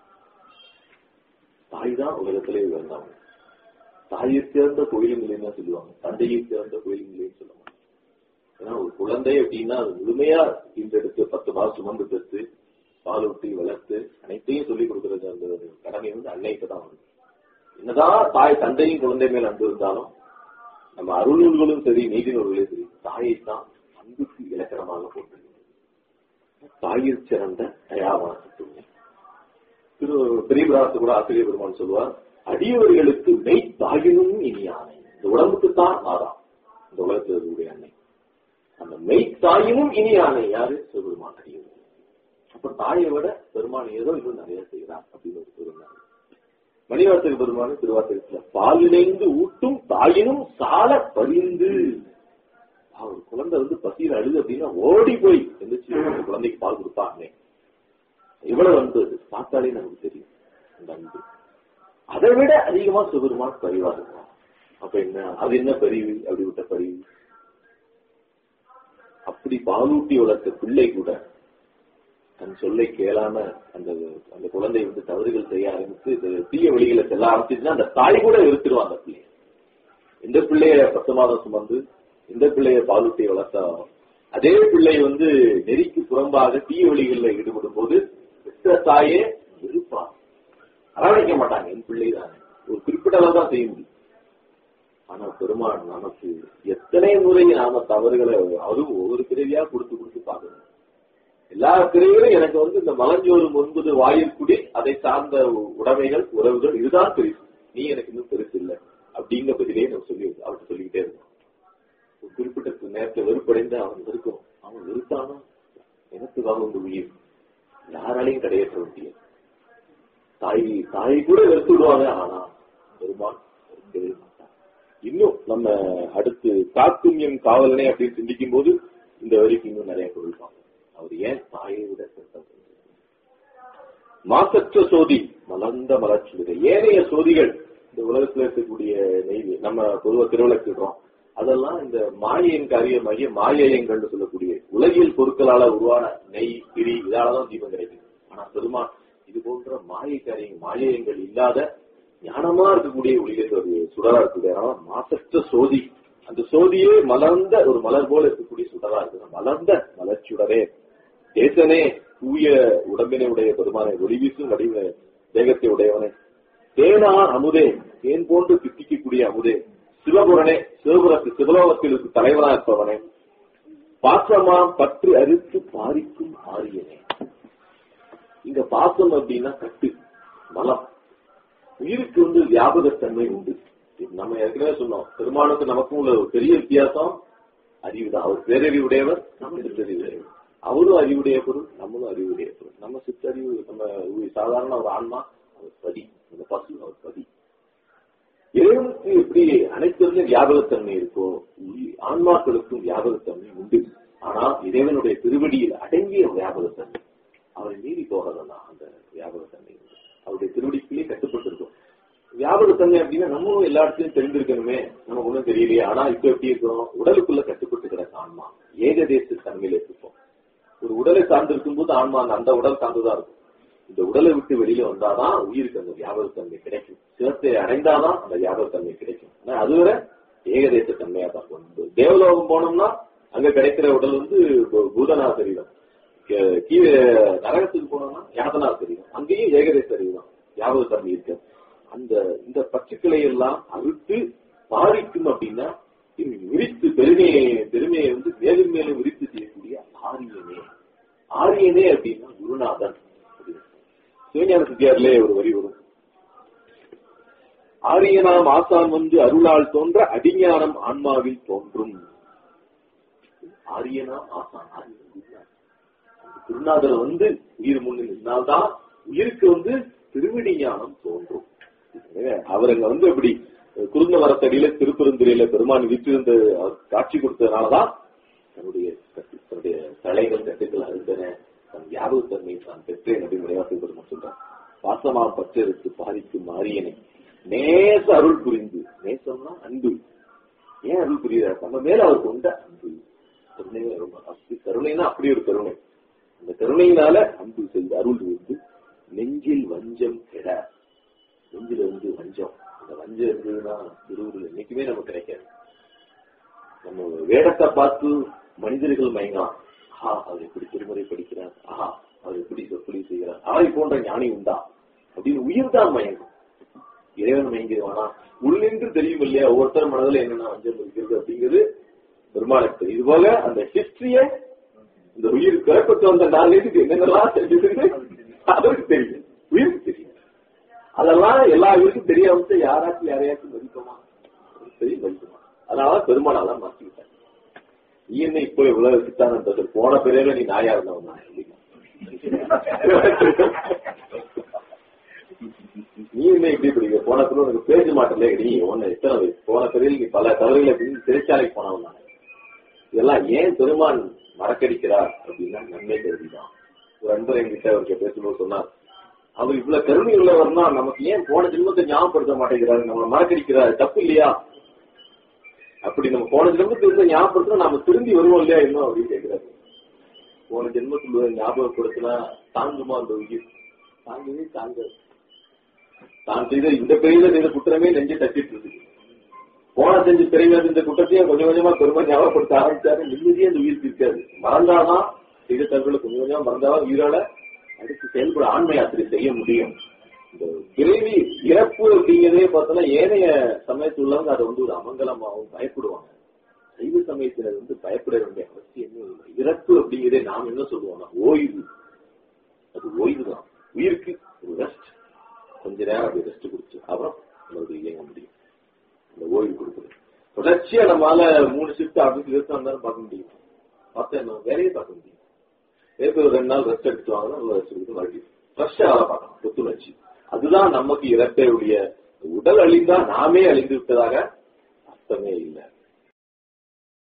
தாய் தான் உலகத்திலே உயர்ந்தவங்க தாயை சேர்ந்த கோயிலுங்களேன்னு சொல்லுவாங்க தந்தையை சேர்ந்த கோயிலுங்களேன்னு சொல்லுவாங்க ஏன்னா ஒரு குழந்தை அப்படின்னா அது முழுமையா ஈன்றெடுத்து பத்து மாதம் சுமந்து பெற்று பால் ஊட்டி வளர்த்து அனைத்தையும் சொல்லிக் கொடுக்கறது அந்த ஒரு கடமை வந்து அன்னைக்கு தான் வருது என்னதான் தாய் தந்தையும் குழந்தை மேல் அன்பு இருந்தாலும் நம்ம அருள் நூல்களும் சரி நீதி நூல்களும் சரி தாயை தான் அன்புக்கு இலக்கணமாக போட்டிருக்கிறது தாயில் சிறந்த தயாவான தத்துவம் திரு பெரியபிராசு கூட ஆசிரியர் பெருமான் சொல்லுவார் அடியவர்களுக்கு மெய் தாயினும் இனியானை இந்த உடம்புக்குத்தான் ஆறாம் இந்த உலகத்தில் இருக்கக்கூடிய அன்னை அந்த மெய் தாயினும் இனியானை யாரு சிவபெருமான் அடியவர் அப்ப தாயை விட பெருமான் ஏதோ இன்னும் நிறைய செய்கிறார் அப்படின்னு ஒரு கூறுகிறார் மணிவாசக பெருமான திருவாசகத்துல பாலினைந்து ஊட்டும் தாயினும் சால பரிந்து ஒரு குழந்தை வந்து பசியில் அழுது அப்படின்னா ஓடி போய் எந்திரிச்சு அந்த குழந்தைக்கு பால் கொடுப்பாங்க இவ்வளவு அன்பு அது. பார்த்தாலே நமக்கு தெரியும் அந்த அன்பு அதை விட அதிகமா சிவபெருமான் பரிவா இருக்கிறான் அப்ப என்ன அது என்ன பரிவு அப்படி விட்ட பரிவு அப்படி பாலூட்டி வளர்த்த பிள்ளை கூட தன் சொல்லை கேளாம அந்த அந்த குழந்தை வந்து தவறுகள் செய்ய ஆரம்பித்து இது தீய வழிகளை செல்ல ஆரம்பிச்சுன்னா அந்த தாய் கூட வெறுத்துருவான் அந்த பிள்ளைய எந்த பிள்ளைய பத்து மாதம் சுமந்து எந்த பிள்ளைய பாலூட்டி வளர்த்தா அதே பிள்ளை வந்து நெறிக்கு புறம்பாக தீய வழிகளில் ஈடுபடும் போது பெற்ற தாயே வெறுப்பான் அரவணைக்க மாட்டாங்க என் பிள்ளை தானே ஒரு குறிப்பிட்ட அளவு தான் செய்ய முடியும் ஆனா பெருமான் நமக்கு எத்தனை முறை நாம தவறுகளை அதுவும் ஒவ்வொரு பிறவியா கொடுத்து கொடுத்து பார்க்கணும் எல்லா பிரிவிலும் எனக்கு வந்து இந்த மலஞ்சோறு ஒன்பது வாயில் குடி அதை சார்ந்த உடைமைகள் உறவுகள் இதுதான் பெருசு நீ எனக்கு இன்னும் பெருசு இல்லை அப்படிங்கிற பதிலே நம்ம சொல்லி அவர்கிட்ட சொல்லிக்கிட்டே இருக்கோம் ஒரு குறிப்பிட்ட நேரத்தை வெறுப்படைந்து அவன் வெறுக்கும் அவன் வெறுத்தானா எனக்கு தான் உங்க உயிர் யாராலையும் கிடையற்ற முடியும் தாய் தாயை கூட வெறுத்து விடுவாங்க ஆனா பெருமான் வெறுக்கவே மாட்டான் இன்னும் நம்ம அடுத்து காக்கும் என் காவலனே அப்படின்னு சிந்திக்கும் போது இந்த வரிக்கு இன்னும் நிறைய கொடுப்பாங்க அவர் ஏன் தாயை விட சிறந்தவர்? மாசற்ற சோதி மலர்ந்த மலர்ச்சி ஏனைய சோதிகள் இந்த உலகத்துல இருக்கக்கூடிய நெய் நம்ம பொதுவா திருவிளக்குறோம் அதெல்லாம் இந்த மாயையின் காரியமாகிய மாயையங்கள்னு சொல்லக்கூடிய உலகியல் பொருட்களால உருவான நெய் பிரி இதாலதான் தீபம் கிடைக்குது ஆனா பெருமான் இது போன்ற மாயை காரியம் மாயையங்கள் இல்லாத ஞானமா இருக்கக்கூடிய ஒளிகள் ஒரு சுடரா இருக்கக்கூடிய அதனால மாசற்ற சோதி அந்த சோதியே மலர்ந்த ஒரு மலர் போல இருக்கக்கூடிய சுடரா இருக்குது மலர்ந்த மலர் சுடரே தேசனே தூய உடம்பினை உடைய பெருமானை ஒளி வீசும் வடிவ தேகத்தை உடையவனே தேனா அமுதே தேன் போன்று தித்திக்கக்கூடிய அமுதே சிவபுரனே சிவபுரத்து சிவலோகத்தில் இருக்கு தலைவனா இருப்பவனே பாசமா பற்று அறுத்து பாரிக்கும் ஆரியனே இங்க பாசம் அப்படின்னா கட்டு மலம் உயிருக்கு வந்து வியாபகத்தன்மை உண்டு இது நம்ம ஏற்கனவே சொன்னோம் பெருமானுக்கு நமக்கும் உள்ள ஒரு பெரிய வித்தியாசம் அறிவுதான் அவர் பேரறிவுடையவர் நம்ம சிற்றறிவுடையவர் அவரும் அறிவுடைய பொருள் நம்மளும் அறிவுடைய பொருள் நம்ம சிற்றறிவு நம்ம உ- சாதாரண ஒரு ஆன்மா அவர் பதி அந்த பசு அவர் பதி இறைவனுக்கு எப்படி அனைத்திலும் வியாபகத்தன்மை இருக்கோ உயி- ஆன்மாக்களுக்கும் வியாபகத்தன்மை உண்டு ஆனா இறைவனுடைய திருவடியில் அடங்கிய வியாபகத்தன்மை அவரை மீறி போகாதான் அந்த வியாபகத்தன்மை உண்டு. அவருடைய திருவடிக்குள்ளே கட்டுப்பட்டிருக்கும் வியாபகத்தன்மை அப்படின்னா நம்மளும் எல்லா இடத்துலயும் தெரிந்திருக்கணுமே நமக்கு ஒண்ணும் தெரியலையே ஆனா இப்ப எப்படி இருக்கிறோம் உடலுக்குள்ள கட்டுப்பட்டு கிடக்க ஆன்மா ஏகதேச தன்மையில இருப்போம் ஒரு உடலை சார்ந்திருக்கும் போது ஆன்மா அந்த- அந்த உடல் சார்ந்துதான் இருக்கும் இந்த உடலை விட்டு வெளியில வந்தாதான் உயிருக்கு அந்த வியாபகத்தன்மை கிடைக்கும் சிவத்தை அடைந்தாதான் அந்த வியாபகத்தன்மை கிடைக்கும் ஆனா அதுவரை ஏகதேச தன்மையா தான் கொண்டு தேவலோகம் போனோம்னா அங்க கிடைக்கிற உடல் வந்து பூ- பூதனா சரீரம் கீ- கீழே நரகத்துக்கு போனோம்னா யாதனா சரீரம் அங்கேயும் ஏகதேச சரீரம் வியாபகத்தன்மை இருக்கு அந்த இந்த பச்சுக்களை எல்லாம் அறுத்து பாதிக்கும் அப்படின்னா இது விரித்து பெருமையை பெருமையை வந்து மேலும் மேலும் விரித்து செய்யக்கூடிய ஆரியனே ஆரியனே அப்படின்னா குருநாதன் அப்படின்னு. சிவஞான சித்தியாரிலே ஒரு வரி வரும் ஆரியனாம் ஆசான் வந்து அருளால் தோன்ற அடிஞானம் ஆன்மாவில் தோன்றும் ஆரியனாம் ஆசான் ஆரியன் குருநாதன். அந்த குருநாதர் வந்து உயிர் முன்னு நின்னால்தான் உயிருக்கு வந்து திருவிடி ஞானம் தோன்றும் எனவே அவர் அங்க வந்து எப்படி குருந்த வரத்தடியில திருப்பெருந்துறையில பெருமான் வீற்றிருந்து அவர் காட்சி கொடுத்ததுனாலதான் தன்னுடைய கட்டு- தன்னுடைய தலைகள் கட்டுக்கள் அழுந்தன தன் ஞாபகத்தன்மை தான் பெற்றேன் அப்படின்னு விளையாட்டு பெருமான் சொல்றார் பாசமா பற்றெடுத்து பாதிக்கும் மாரியனை நேச அருள் புரிந்து நேசம்னா அன்பு ஏன் அருள் புரியுறார் நம்ம மேல அவர் கொண்ட அன்பு கருணை ரொம்ப அப்படி கருணைனா அப்படி ஒரு கருணை அந்த கருணையினால அன்பு செய்து அருள் இருந்து நெஞ்சில் வஞ்சம் கெட நெஞ்சில வந்து வஞ்சம் அந்த வஞ்சம் இருந்ததுன்னா திருவுருள் என்னைக்குமே நமக்கு கிடைக்காது நம்ம வேடத்தை பார்த்து மனிதர்கள் மயங்கலாம் ஆஹா அவர் எப்படி திருமுறை படிக்கிறார் ஆஹா அவர் எப்படி சொற்பொழி செய்கிறார் அவரை போன்ற ஞானி உண்டா அப்படின்னு உயிர் தான் மயங்கும் இறைவன் மயங்கிடுவானா உள்ளின்று தெரியும் இல்லையா ஒவ்வொருத்தர் மனதில் என்னென்ன வஞ்சம் இருக்கிறது அப்படிங்கிறது பெருமாளுக்கு தெரியும். இது போல அந்த ஹிஸ்டரிய இந்த உயிர் பிறப்பட்டு வந்த நாளுக்கு என்னென்னலாம் தெரிஞ்சதுன்னு அவருக்கு தெரியும் உயிருக்கு தெரியும் அதெல்லாம் எல்லா உயிருக்கும் தெரியாம யாராச்சும் யாரையாச்சும் மதிக்குமா தெரியும் மதிக்குமா அதனால பெருமானால மாற்றிக்கிட்டாங்க நீ என்ன இப்போ இவ்வளவு சித்தாந்தத்தை போன பிறகு நீ நாயா இருந்தவன் நான் நீ என்ன இப்படி படிக்க போன பிறகு உனக்கு பேச மாட்டல நீ ஒன்னு எத்தனை வயசு போன பிறகு நீ பல தவறுகளை செஞ்சு சிறைச்சாலைக்கு போனவன் நான் இதெல்லாம் ஏன் பெருமான் மறக்கடிக்கிறார் அப்படின்னா நன்மை கருதிதான் ஒரு அன்பர் என்கிட்ட அவருக்கு பேசும்போது சொன்னார் அவர் இவ்வளவு கருணை உள்ளவர்னா நமக்கு ஏன் போன ஜென்மத்தை ஞாபகப்படுத்த மாட்டேங்கிறாரு நம்மளை மறக்கடிக்கிறாரு தப்பு இல்லையா அப்படி நம்ம போன ஜென்மத்துல இருந்து ஞாபகப்படுத்தினா நாம திரும்பி வருவோம் இல்லையா இன்னும் அப்படின்னு கேட்கிறாரு போன ஜென்மத்துல ஞாபகப்படுத்தினா தாங்குமா அந்த உயிர் தாங்கவே தாங்காது தான் செய்த இந்த பிரிவுல செய்த குற்றமே நெஞ்சு தட்டிட்டு இருக்கு போன செஞ்சு பிரிவுல செஞ்ச குற்றத்தையும் கொஞ்சம் கொஞ்சமா பெருமை ஞாபகப்படுத்த ஆரம்பிச்சாரு நிம்மதியே அந்த உயிருக்கு இருக்காது மறந்தாதான் செய்த தற்கொலை கொஞ்சம் கொஞ்சமா மறந்தாதான் உயிரால அடுத்து செயல்பட ஆண்மை யாத்திரை செய்ய முடியும் இந்த பிறவி இறப்பு அப்படிங்கிறதே பார்த்தோம்னா ஏனைய சமயத்துல உள்ளவங்க அதை வந்து ஒரு அமங்கலமாகவும் பயப்படுவாங்க சைவ சமயத்தினர் வந்து பயப்பட வேண்டிய அவசியமே இல்லை இறப்பு அப்படிங்கிறதே நாம் என்ன சொல்லுவோம்னா ஓய்வு அது ஓய்வு தான் உயிருக்கு ஒரு ரெஸ்ட் கொஞ்ச நேரம் அப்படி ரெஸ்ட் கொடுத்து அப்புறம் மறுபடியும் இயங்க முடியும் இந்த ஓய்வு கொடுக்குறது தொடர்ச்சியா நம்மளால மூணு ஷிஃப்ட் ஆஃபீஸ் இருபத்தி இருந்தாலும் பார்க்க முடியும் பார்த்தா என்ன வேலையே பார்க்க முடியும் ஏற்கனவே ஒரு ரெண்டு நாள் ரெஸ்ட் எடுத்து வாங்கலாம் ரெஸ்ட் எடுத்து மறுபடியும் ஃப்ரெஷ்ஷா வேலை பார்க்கணும் புத்துணர்ச்சி அதுதான் நமக்கு இறப்பையுடைய உடல் அழிந்தா நாமே அழிந்து விட்டதாக அர்த்தமே இல்லை